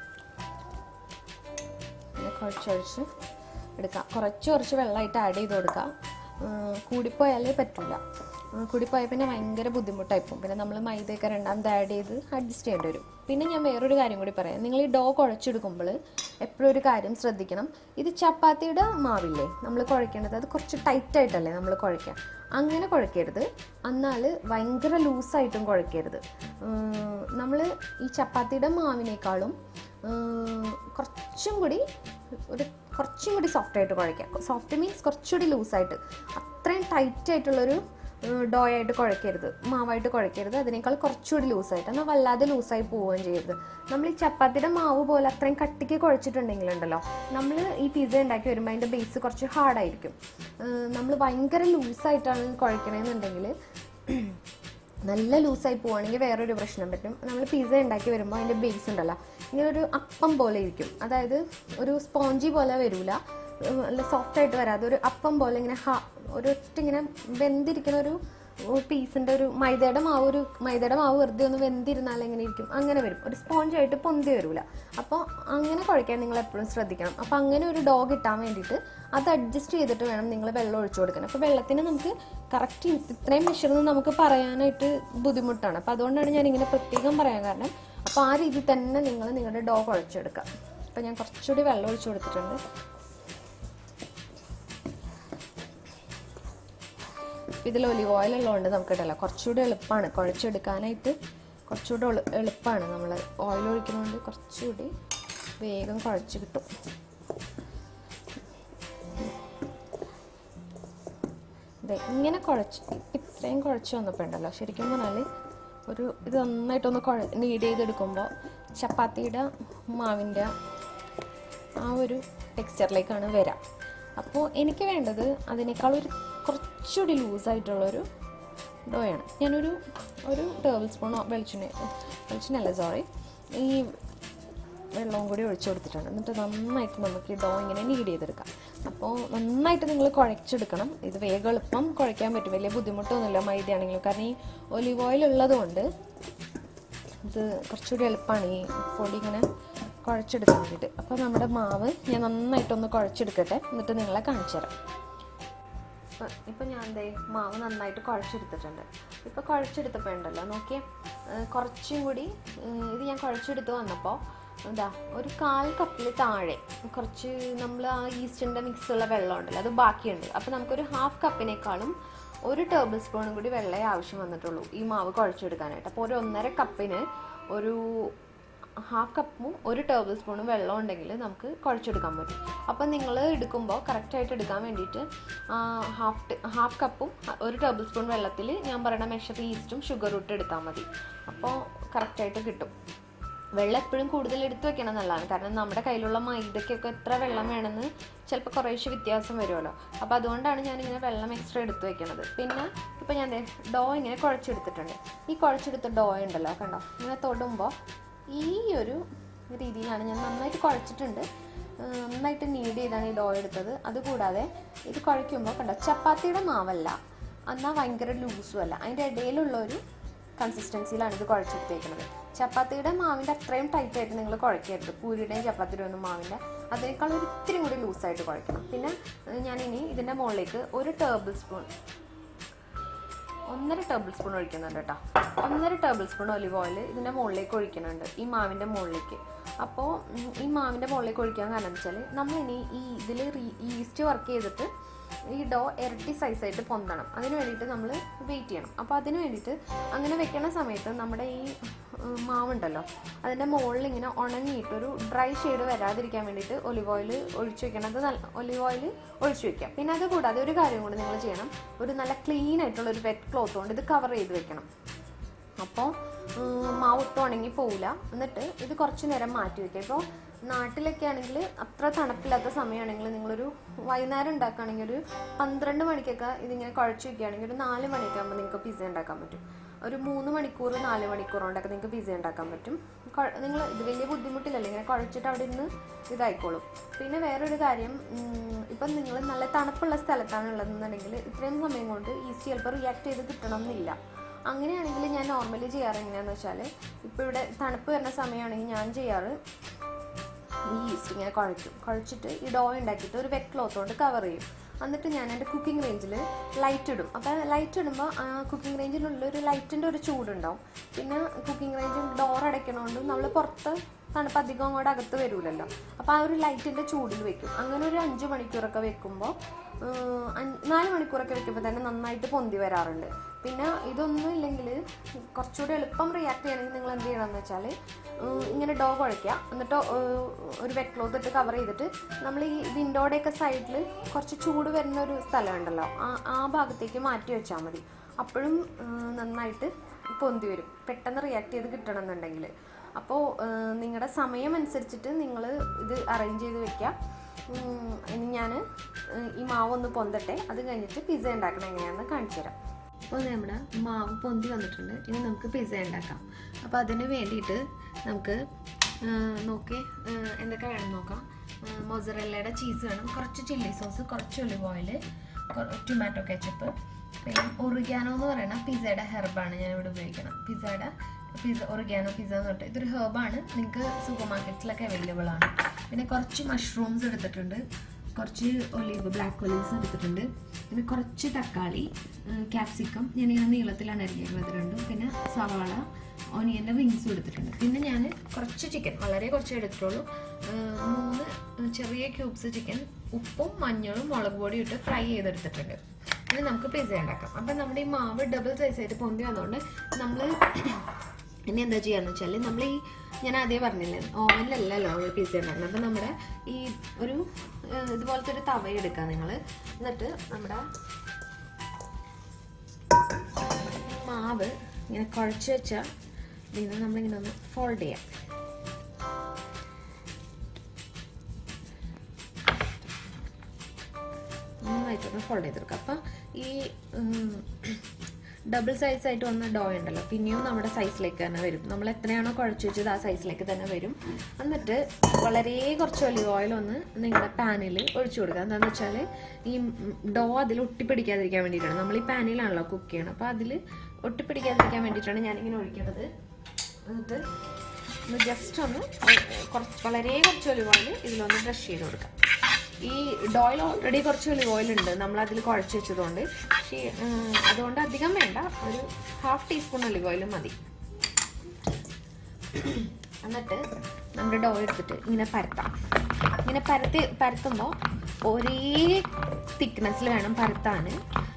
പിന്നെ കുഴച്ചൊഴിച്ച് എടുക്കാം കുറച്ച് കുറച്ച് വെള്ളമായിട്ട് ആഡ് ചെയ്ത് കൊടുക്കാം ഉം, കൂടിപ്പോയാലേ പറ്റില്ല കൂടിപ്പോയാൽ പിന്നെ ഭയങ്കര ബുദ്ധിമുട്ടായിപ്പോവും പിന്നെ നമ്മൾ മൈദയൊക്കെ രണ്ടാമത് ആഡ് ചെയ്ത് അഡ്ജസ്റ്റ് ചെയ്യേണ്ടി വരും പിന്നെ ഞാൻ വേറൊരു കാര്യം കൂടി പറയാം നിങ്ങൾ ഈ ഡോ കുഴച്ചെടുക്കുമ്പോൾ എപ്പോഴും ഒരു കാര്യം ശ്രദ്ധിക്കണം ഇത് ചപ്പാത്തിയുടെ മാവില്ലേ നമ്മൾ കുഴക്കേണ്ടത് അത് കുറച്ച് ടൈറ്റ് ആയിട്ടല്ലേ നമ്മൾ കുഴക്കുക അങ്ങനെ കുഴക്കരുത് എന്നാൽ ഭയങ്കര ലൂസായിട്ടും കുഴക്കരുത് നമ്മൾ ഈ ചപ്പാത്തിയുടെ മാവിനേക്കാളും ഉം, കുറച്ചും കൂടി ഒരു കുറച്ചും കൂടി സോഫ്റ്റ് ആയിട്ട് കുഴയ്ക്കുക സോഫ്റ്റ് മീൻസ് കുറച്ചുകൂടി ലൂസായിട്ട് അത്രയും ടൈറ്റ് ആയിട്ടുള്ളൊരു ഡോ ആയിട്ട് കുഴക്കരുത് മാവായിട്ട് കുഴക്കരുത് അതിനേക്കാൾ കുറച്ചുകൂടി ലൂസായിട്ട് എന്നാൽ വല്ലാതെ ലൂസായി പോവുകയും ചെയ്യരുത് നമ്മൾ ഈ ചപ്പാത്തിയുടെ മാവ് പോലെ അത്രയും കട്ടിക്ക് കുഴച്ചിട്ടുണ്ടെങ്കിലുണ്ടല്ലോ നമ്മൾ ഈ പിസ്സ ഉണ്ടാക്കി വരുമ്പോൾ അതിൻ്റെ ബേസ് കുറച്ച് ഹാർഡായിരിക്കും നമ്മൾ ഭയങ്കര ലൂസായിട്ടാണ് കുഴക്കണമെന്നുണ്ടെങ്കിൽ നല്ല ലൂസായി പോവുകയാണെങ്കിൽ വേറൊരു പ്രശ്നം പറ്റും നമ്മൾ പിസ്സ ഉണ്ടാക്കി വരുമ്പോൾ അതിൻ്റെ ബേസ് ഉണ്ടല്ലോ ഇങ്ങനെ ഒരു അപ്പം പോലെ ഇരിക്കും അതായത് ഒരു സ്പോഞ്ചി പോലെ വരില്ല നല്ല സോഫ്റ്റ് ആയിട്ട് വരാതെ ഒരു അപ്പം പോലെ ഇങ്ങനെ ഹാ ഒരു ഒറ്റ ഇങ്ങനെ വെന്തിരിക്കുന്ന ഒരു പീസിൻ്റെ ഒരു മൈദയുടെ മാവ് ഒരു മൈദയുടെ മാവ് വെറുതെ ഒന്ന് വെന്തിരുന്നാൽ എങ്ങനെ ഇരിക്കും അങ്ങനെ വരും ഒരു സ്പോഞ്ച് ആയിട്ട് പൊന്തി വരില്ല അപ്പോൾ അങ്ങനെ കുഴക്കാൻ നിങ്ങൾ എപ്പോഴും ശ്രദ്ധിക്കണം അപ്പോൾ അങ്ങനെ ഒരു ഡോ കിട്ടാൻ വേണ്ടിയിട്ട് അത് അഡ്ജസ്റ്റ് ചെയ്തിട്ട് വേണം നിങ്ങൾ വെള്ളം ഒഴിച്ചു കൊടുക്കാൻ അപ്പോൾ വെള്ളത്തിന് നമുക്ക് കറക്റ്റ് ഇത്രയും മെഷർന്ന് നമുക്ക് പറയാനായിട്ട് ബുദ്ധിമുട്ടാണ് അപ്പോൾ അതുകൊണ്ടാണ് ഞാൻ ഇങ്ങനെ പ്രത്യേകം പറയാൻ കാരണം അപ്പോൾ ആ രീതിയിൽ തന്നെ നിങ്ങൾ നിങ്ങളുടെ ഡോ കുഴച്ചെടുക്കുക അപ്പോൾ ഞാൻ കുറച്ചുകൂടി വെള്ളം ഒഴിച്ചു കൊടുത്തിട്ടുണ്ട് ഇതിൽ ഒലിവ് ഓയിൽ ഉള്ളതുകൊണ്ട് നമുക്ക് ഇടല്ലോ കുറച്ചുകൂടി എളുപ്പമാണ് കുഴച്ചെടുക്കാനായിട്ട് കുറച്ചുകൂടി എളു- എളുപ്പമാണ് നമ്മൾ ഓയിൽ ഒഴിക്കുന്നതുകൊണ്ട് കുറച്ചുകൂടി വേഗം കുഴച്ച് കിട്ടും അതെ ഇങ്ങനെ കുഴച്ച് ഇത്രയും കുഴച്ച് വന്നപ്പോൾ ഉണ്ടല്ലോ ശരിക്കും പറഞ്ഞാൽ ഒരു ഇത് നന്നായിട്ടൊന്ന് കുഴ നീഡ് ചെയ്തെടുക്കുമ്പോൾ ചപ്പാത്തിയുടെ മാവിൻ്റെ ആ ഒരു ടെക്സ്ചറിലേക്കാണ് വരാം അപ്പോൾ എനിക്ക് വേണ്ടത് അതിനേക്കാൾ ഒരു കുറച്ചുകൂടി ലൂസായിട്ടുള്ളൊരു ഡോയാണ് ഞാനൊരു ഒരു ടേബിൾ സ്പൂണോ വെളിച്ചെണ്ണ വെളിച്ചെണ്ണ സോറി ഈ വെള്ളവും കൂടി ഒഴിച്ചു കൊടുത്തിട്ടുണ്ട് എന്നിട്ട് നന്നായിട്ട് നമുക്ക് ഈ ഡോ ഇങ്ങനെ നീഡ് ചെയ്തെടുക്കാം അപ്പോൾ നന്നായിട്ട് നിങ്ങൾ കുഴച്ചെടുക്കണം ഇത് വേഗം എളുപ്പം കുഴയ്ക്കാൻ പറ്റും വലിയ ബുദ്ധിമുട്ടൊന്നുമില്ല മൈദയാണെങ്കിലും കാരണം ഈ ഒലിവ് ഓയിൽ ഉള്ളതുകൊണ്ട് ഇത് കുറച്ചുകൂടി എളുപ്പമാണ് ഈ പൊടി ഇങ്ങനെ കുഴച്ചെടുക്കാൻ വേണ്ടിയിട്ട് അപ്പോൾ നമ്മുടെ മാവ് ഞാൻ നന്നായിട്ടൊന്ന് കുഴച്ചെടുക്കട്ടെ എന്നിട്ട് നിങ്ങളെ കാണിച്ചു തരാം ഇപ്പം ഇപ്പം ഞാൻ എന്തേ മാവ് നന്നായിട്ട് കുഴച്ചെടുത്തിട്ടുണ്ട് ഇപ്പോൾ കുഴച്ചെടുത്തപ്പോൾ ഉണ്ടല്ലോ നോക്കിയേ ഏഹ് കുറച്ചും കൂടി ഏഹ് ഇത് ഞാൻ കുഴച്ചെടുത്ത് വന്നപ്പോൾ എന്താ ഒരു കാൽ കപ്പിൽ താഴെ കുറച്ച് നമ്മൾ ആ ഈസ്റ്റിൻ്റെ മിക്സ് ഉള്ള വെള്ളം ഉണ്ടല്ലോ അത് ബാക്കിയുണ്ട് അപ്പോൾ നമുക്കൊരു ഹാഫ് കപ്പിനേക്കാളും ഒരു ടേബിൾ സ്പൂണും കൂടി വെള്ളമേ ആവശ്യം വന്നിട്ടുള്ളൂ ഈ മാവ് കുഴച്ചെടുക്കാനായിട്ട് അപ്പോൾ ഒരു ഒന്നര കപ്പിന് ഒരു ഹാഫ് കപ്പും ഒരു ടേബിൾ സ്പൂണും വെള്ളം ഉണ്ടെങ്കിൽ നമുക്ക് കുഴച്ചെടുക്കാൻ പറ്റും അപ്പം നിങ്ങൾ എടുക്കുമ്പോൾ കറക്റ്റായിട്ട് എടുക്കാൻ വേണ്ടിയിട്ട് ഹാഫ് ഹാഫ് കപ്പും ഒരു ടേബിൾ സ്പൂൺ വെള്ളത്തിൽ ഞാൻ പറയുന്ന മെഷർ ഈസ്റ്റും ഷുഗറും ഇട്ട് എടുത്താൽ മതി അപ്പോൾ കറക്റ്റായിട്ട് കിട്ടും വെള്ളം എപ്പോഴും കൂടുതൽ എടുത്തു വെക്കണം എന്നുള്ളതാണ് കാരണം നമ്മുടെ കയ്യിലുള്ള മൈദയ്ക്കൊക്കെ എത്ര വെള്ളം വേണമെന്ന് ചിലപ്പോൾ കുറേശ്ശെ വ്യത്യാസം വരുമല്ലോ അപ്പോൾ അതുകൊണ്ടാണ് ഞാനിങ്ങനെ വെള്ളം എക്സ്ട്രാ എടുത്തു വെക്കണത് പിന്നെ ഇപ്പോൾ ഞാൻ ദേ ഡോ ഇങ്ങനെ കുഴച്ചെടുത്തിട്ടുണ്ട് ഈ കുഴച്ചെടുത്ത ഡോ ഉണ്ടല്ലോ കണ്ടോ ഇങ്ങനെ തൊടുമ്പോൾ ഈ ഒരു രീതിയിലാണ് ഞാൻ നന്നായിട്ട് കുഴച്ചിട്ടുണ്ട് ഏഹ് നന്നായിട്ട് നീഡ് ചെയ്താണ് ഈ ഡോ എടുത്തത് അതുകൂടാതെ ഇത് കുഴയ്ക്കുമ്പോൾ കണ്ടോ ചപ്പാത്തിയുടെ മാവല്ല എന്നാൽ ഭയങ്കര ലൂസും അല്ല അതിൻ്റെ ഇടയിലുള്ള ഒരു കൺസിസ്റ്റൻസിയിലാണ് ഇത് കുഴച്ചെടുത്തേക്കുന്നത് ചപ്പാത്തിയുടെ മാവിൻ്റെ അത്രയും ടൈറ്റ് ആയിട്ട് നിങ്ങൾ കുഴക്കരുത് പൂരിയുടെയും ചപ്പാത്തിയുടെയും ഒന്നും മാവിൻ്റെ അതിനേക്കാൾ ഒരു ഇത്തിരി കൂടി ലൂസായിട്ട് കുഴക്കണം പിന്നെ ഏഹ് ഞാനിനി ഇതിൻ്റെ മുകളിലേക്ക് ഒരു ടേബിൾ സ്പൂൺ ഒന്നര ടേബിൾ സ്പൂൺ ഒഴിക്കുന്നുണ്ട് കേട്ടോ ഒന്നര ടേബിൾ സ്പൂൺ ഒലിവ് ഓയിൽ ഇതിൻ്റെ മുകളിലേക്ക് ഒഴിക്കുന്നുണ്ട് ഈ മാവിൻ്റെ മുകളിലേക്ക് അപ്പോൾ ഉം, ഈ മാവിൻ്റെ മുകളിലേക്ക് ഒഴിക്കാൻ കാരണം എന്ന് വെച്ചാൽ നമ്മളിനി ഈ ഇതിൽ ഈസ്റ്റ് വർക്ക് ചെയ്തിട്ട് ഈ ഡോ ഇരട്ടി സൈസായിട്ട് പൊന്തണം അതിന് വേണ്ടിയിട്ട് നമ്മൾ വെയിറ്റ് ചെയ്യണം അപ്പോൾ അതിന് വേണ്ടിയിട്ട് അങ്ങനെ വെക്കുന്ന സമയത്ത് നമ്മുടെ ഈ ഉം, മാവുണ്ടല്ലോ അതിൻ്റെ മുകളിൽ ഇങ്ങനെ ഉണങ്ങിയിട്ടൊരു ഡ്രൈ ഷെയ്ഡ് വരാതിരിക്കാൻ വേണ്ടിയിട്ട് ഒലിവ് ഓയിൽ ഒഴിച്ചു വെക്കണത് നല്ല ഒലിവ് ഓയിൽ ഒഴിച്ചു വെക്കാം പിന്നെ അത് കൂടാതെ ഒരു കാര്യം കൂടി നിങ്ങൾ ചെയ്യണം ഒരു നല്ല ക്ലീൻ ആയിട്ടുള്ള ഒരു വെറ്റ് ക്ലോത്ത് കൊണ്ട് ഇത് കവർ ചെയ്ത് വെക്കണം അപ്പോൾ മാവ് ഒട്ടും ഉണങ്ങി പോവില്ല എന്നിട്ട് ഇത് കുറച്ച് നേരം മാറ്റി വെക്കുക ഇപ്പോൾ നാട്ടിലൊക്കെ ആണെങ്കിൽ അത്ര തണുപ്പില്ലാത്ത സമയമാണെങ്കിൽ നിങ്ങളൊരു വൈകുന്നേരം ഉണ്ടാക്കുകയാണെങ്കിൽ ഒരു പന്ത്രണ്ട് മണിക്കൊക്കെ ഇതിങ്ങനെ കുഴച്ച് വെക്കുകയാണെങ്കിൽ ഒരു നാല് മണിയൊക്കെ ആകുമ്പോൾ നിങ്ങൾക്ക് പിസ്സ ഉണ്ടാക്കാൻ പറ്റും ഒരു മൂന്ന് മണിക്കൂർ നാല് മണിക്കൂർ കൊണ്ടൊക്കെ നിങ്ങൾക്ക് പിസ്സ ഉണ്ടാക്കാൻ പറ്റും നിങ്ങൾ ഇത് വലിയ ബുദ്ധിമുട്ടില്ലല്ലോ ഇങ്ങനെ കുഴച്ചിട്ട് അവിടെ ഇരുന്ന് ഇതായിക്കോളും പിന്നെ വേറൊരു കാര്യം ഉം, ഇപ്പം നിങ്ങൾ നല്ല തണുപ്പുള്ള സ്ഥലത്താണ് ഉള്ളതെന്നുണ്ടെങ്കിൽ ഇത്രയും സമയം കൊണ്ട് ഈസ്റ്റ് ചിലപ്പോൾ റിയാക്ട് ചെയ്ത് കിട്ടണം എന്നില്ല അങ്ങനെയാണെങ്കിൽ ഞാൻ നോർമലി ചെയ്യാറ് എങ്ങനെയാണെന്ന് വെച്ചാൽ ഇപ്പോൾ ഇവിടെ തണുപ്പ് വരുന്ന സമയമാണെങ്കിൽ ഞാൻ ചെയ്യാറ് ഈ ഈസ്റ്റ് ഇങ്ങനെ കുഴയ്ക്കും കുഴച്ചിട്ട് ഈ ഡോ ഉണ്ടാക്കിയിട്ട് ഒരു വെറ്റ് ക്ലോത്ത് കൊണ്ട് കവർ ചെയ്യും എന്നിട്ട് ഞാൻ എൻ്റെ കുക്കിംഗ് റേഞ്ചിൽ ലൈറ്റ് ഇടും അപ്പോൾ ലൈറ്റ് ഇടുമ്പോൾ കുക്കിംഗ് റേഞ്ചിനുള്ളിൽ ഒരു ലൈറ്റിൻ്റെ ഒരു ചൂടുണ്ടാവും പിന്നെ കുക്കിംഗ് റേഞ്ചിൽ ഡോർ അടയ്ക്കണോണ്ട് നമ്മൾ പുറത്ത് തണുപ്പ് അധികം അങ്ങോട്ട് അകത്ത് വരില്ലല്ലോ അപ്പോൾ ആ ഒരു ലൈറ്റിൻ്റെ ചൂടിൽ വെക്കും അങ്ങനെ ഒരു അഞ്ച് മണിക്കൂറൊക്കെ വെക്കുമ്പോൾ ആഹ് അഞ്ച്- നാല് മണിക്കൂറൊക്കെ വെക്കുമ്പോൾ തന്നെ നന്നായിട്ട് പൊന്തി വരാറുണ്ട് പിന്നെ ഇതൊന്നും ഇല്ലെങ്കിൽ കുറച്ചുകൂടി എളുപ്പം റിയാക്ട് ചെയ്യണമെങ്കിൽ നിങ്ങൾ എന്ത് ചെയ്യണമെന്ന് വെച്ചാൽ ഇങ്ങനെ ഡോ കുഴയ്ക്കുക എന്നിട്ട് ആഹ് ഒരു വെറ്റ് ക്ലോത്ത് ഇട്ട് കവർ ചെയ്തിട്ട് നമ്മൾ ഈ വിൻഡോയുടെയൊക്കെ സൈഡിൽ കുറച്ച് ചൂട് വരുന്ന ഒരു സ്ഥലമുണ്ടല്ലോ ആ ആ ഭാഗത്തേക്ക് മാറ്റി വെച്ചാൽ മതി അപ്പോഴും ആഹ് നന്നായിട്ട് പൊന്തി വരും പെട്ടെന്ന് റിയാക്ട് ചെയ്ത് കിട്ടണം എന്നുണ്ടെങ്കിൽ അപ്പോൾ നിങ്ങളുടെ സമയം അനുസരിച്ചിട്ട് നിങ്ങൾ ഇത് അറേഞ്ച് ചെയ്ത് വെക്കുക ഉം, ഇനി ഞാൻ ഈ മാവ് ഒന്ന് പൊന്തട്ടെ അത് കഴിഞ്ഞിട്ട് പിസ്സ ഉണ്ടാക്കണം എങ്ങനെയാണെന്ന് കാണിച്ചു തരാം അപ്പോൾ നമ്മുടെ മാവ് പൊന്തി വന്നിട്ടുണ്ട് ഇനി നമുക്ക് പിസ്സ ഉണ്ടാക്കാം അപ്പോൾ അതിന് വേണ്ടിയിട്ട് നമുക്ക് ആ, നോക്കി ആ, എന്തൊക്കെ വേണം നോക്കാം മൊസറല്ലയുടെ ചീസ് വേണം കുറച്ച് ചില്ലി സോസ് കുറച്ച് ഒലിവ് ഓയിൽ ടൊമാറ്റോ കെച്ചപ്പ് പിന്നെ ഒറിഗാനോ എന്ന് പറയുന്ന പിസ്സയുടെ ഹെർബാണ് ഞാൻ ഇവിടെ ഉപയോഗിക്കുന്നത് പിസ്സയുടെ പിസ്സ ഒറിഗാനോ പിസ്സ എന്ന് പറഞ്ഞിട്ട് ഇതൊരു ഹെർബാണ് നിങ്ങൾക്ക് സൂപ്പർ മാർക്കറ്റ്സിലൊക്കെ അവൈലബിൾ ആണ് പിന്നെ കുറച്ച് മഷ്റൂംസ് എടുത്തിട്ടുണ്ട് കുറച്ച് ഒലീവ് ബ്ലാക്ക് ഒലീവ്സ് എടുത്തിട്ടുണ്ട് പിന്നെ കുറച്ച് തക്കാളി ക്യാപ്സിക്കം ഞാനിങ്ങനെ നീളത്തിലാണ് അരിഞ്ഞിട്ടുള്ളത് രണ്ടും പിന്നെ സവാള ഓനിയൻ്റെ വിങ്സും എടുത്തിട്ടുണ്ട് പിന്നെ ഞാൻ കുറച്ച് ചിക്കൻ വളരെ കുറച്ച് എടുത്തിട്ടുള്ളൂ ആ, മൂന്ന് ചെറിയ ക്യൂബ്സ് ചിക്കൻ ഉപ്പും മഞ്ഞളും മുളക് പൊടിയും ഇട്ട് ഫ്രൈ ചെയ്തെടുത്തിട്ടുണ്ട് ഇനി നമുക്ക് പിസ്സ ഉണ്ടാക്കാം അപ്പം നമ്മുടെ ഈ മാവ് ഡബിൾ സൈസായിട്ട് പൊന്തി വന്നുകൊണ്ട് നമ്മൾ ഇനി എന്താ ചെയ്യാന്ന് വെച്ചാൽ നമ്മൾ ഈ ഞാൻ ആദ്യം പറഞ്ഞില്ലേ ഓവനിലല്ലല്ലോ നമ്മൾ പിസ്സ ഉണ്ടാക്കുന്നത് അപ്പം നമ്മുടെ ഈ ഒരു ഏഹ്, ഇതുപോലത്തെ ഒരു തവ എടുക്കുക നിങ്ങൾ എന്നിട്ട് നമ്മുടെ മാവ് ഇങ്ങനെ കുഴച്ച് വെച്ചാൽ ഇതിനെ നമ്മളിങ്ങനെ ഒന്ന് ഫോൾഡ് ചെയ്യാം ആയിട്ടൊന്ന് ഫോൾഡ് ചെയ്തെടുക്കുക അപ്പം ഈ ഡബിൾ സൈസ് ആയിട്ട് വന്ന ഡോ ഉണ്ടല്ലോ പിന്നെയും നമ്മുടെ സൈസിലേക്ക് തന്നെ വരും നമ്മൾ എത്രയാണോ കുഴച്ച് വെച്ചത് ആ സൈസിലേക്ക് തന്നെ വരും എന്നിട്ട് വളരെ കുറച്ച് ഒലിവ് ഓയിൽ ഒന്ന് നിങ്ങളുടെ പാനിൽ ഒഴിച്ചു കൊടുക്കുക എന്താണെന്ന് വെച്ചാൽ ഈ ഡോ അതിൽ ഒട്ടിപ്പിടിക്കാതിരിക്കാൻ വേണ്ടിയിട്ടാണ് നമ്മൾ ഈ പാനിലാണല്ലോ കുക്ക് ചെയ്യണം അപ്പോൾ അതിൽ ഒട്ടിപ്പിടിക്കാതിരിക്കാൻ വേണ്ടിയിട്ടാണ് ഞാനിങ്ങനെ ഒഴിക്കുന്നത് എന്നിട്ട് ഒന്ന് ജസ്റ്റ് ഒന്ന് കുറച്ച് വളരെ കുറച്ച് ഒലിവ് ഓയിൽ ഇതിലൊന്ന് ബ്രഷ് ചെയ്ത് കൊടുക്കാം ഈ ഡോയിൽ ഓൾറെഡി കുറച്ച് ഒലിവ് ഓയിൽ ഉണ്ട് നമ്മൾ അതിൽ കുഴച്ച് വെച്ചതുകൊണ്ട് പക്ഷേ ഉം, അതുകൊണ്ട് അധികം വേണ്ട ഒരു ഹാഫ് ടീസ്പൂൺ ഒലിവ് ഓയിൽ മതി എന്നിട്ട് നമ്മുടെ ഡോ എടുത്തിട്ട് ഇങ്ങനെ പരത്താം ഇങ്ങനെ പരത്തി പരത്തുമ്പോൾ ഒരേ തിക്നെസ്സിൽ വേണം പരത്താൻ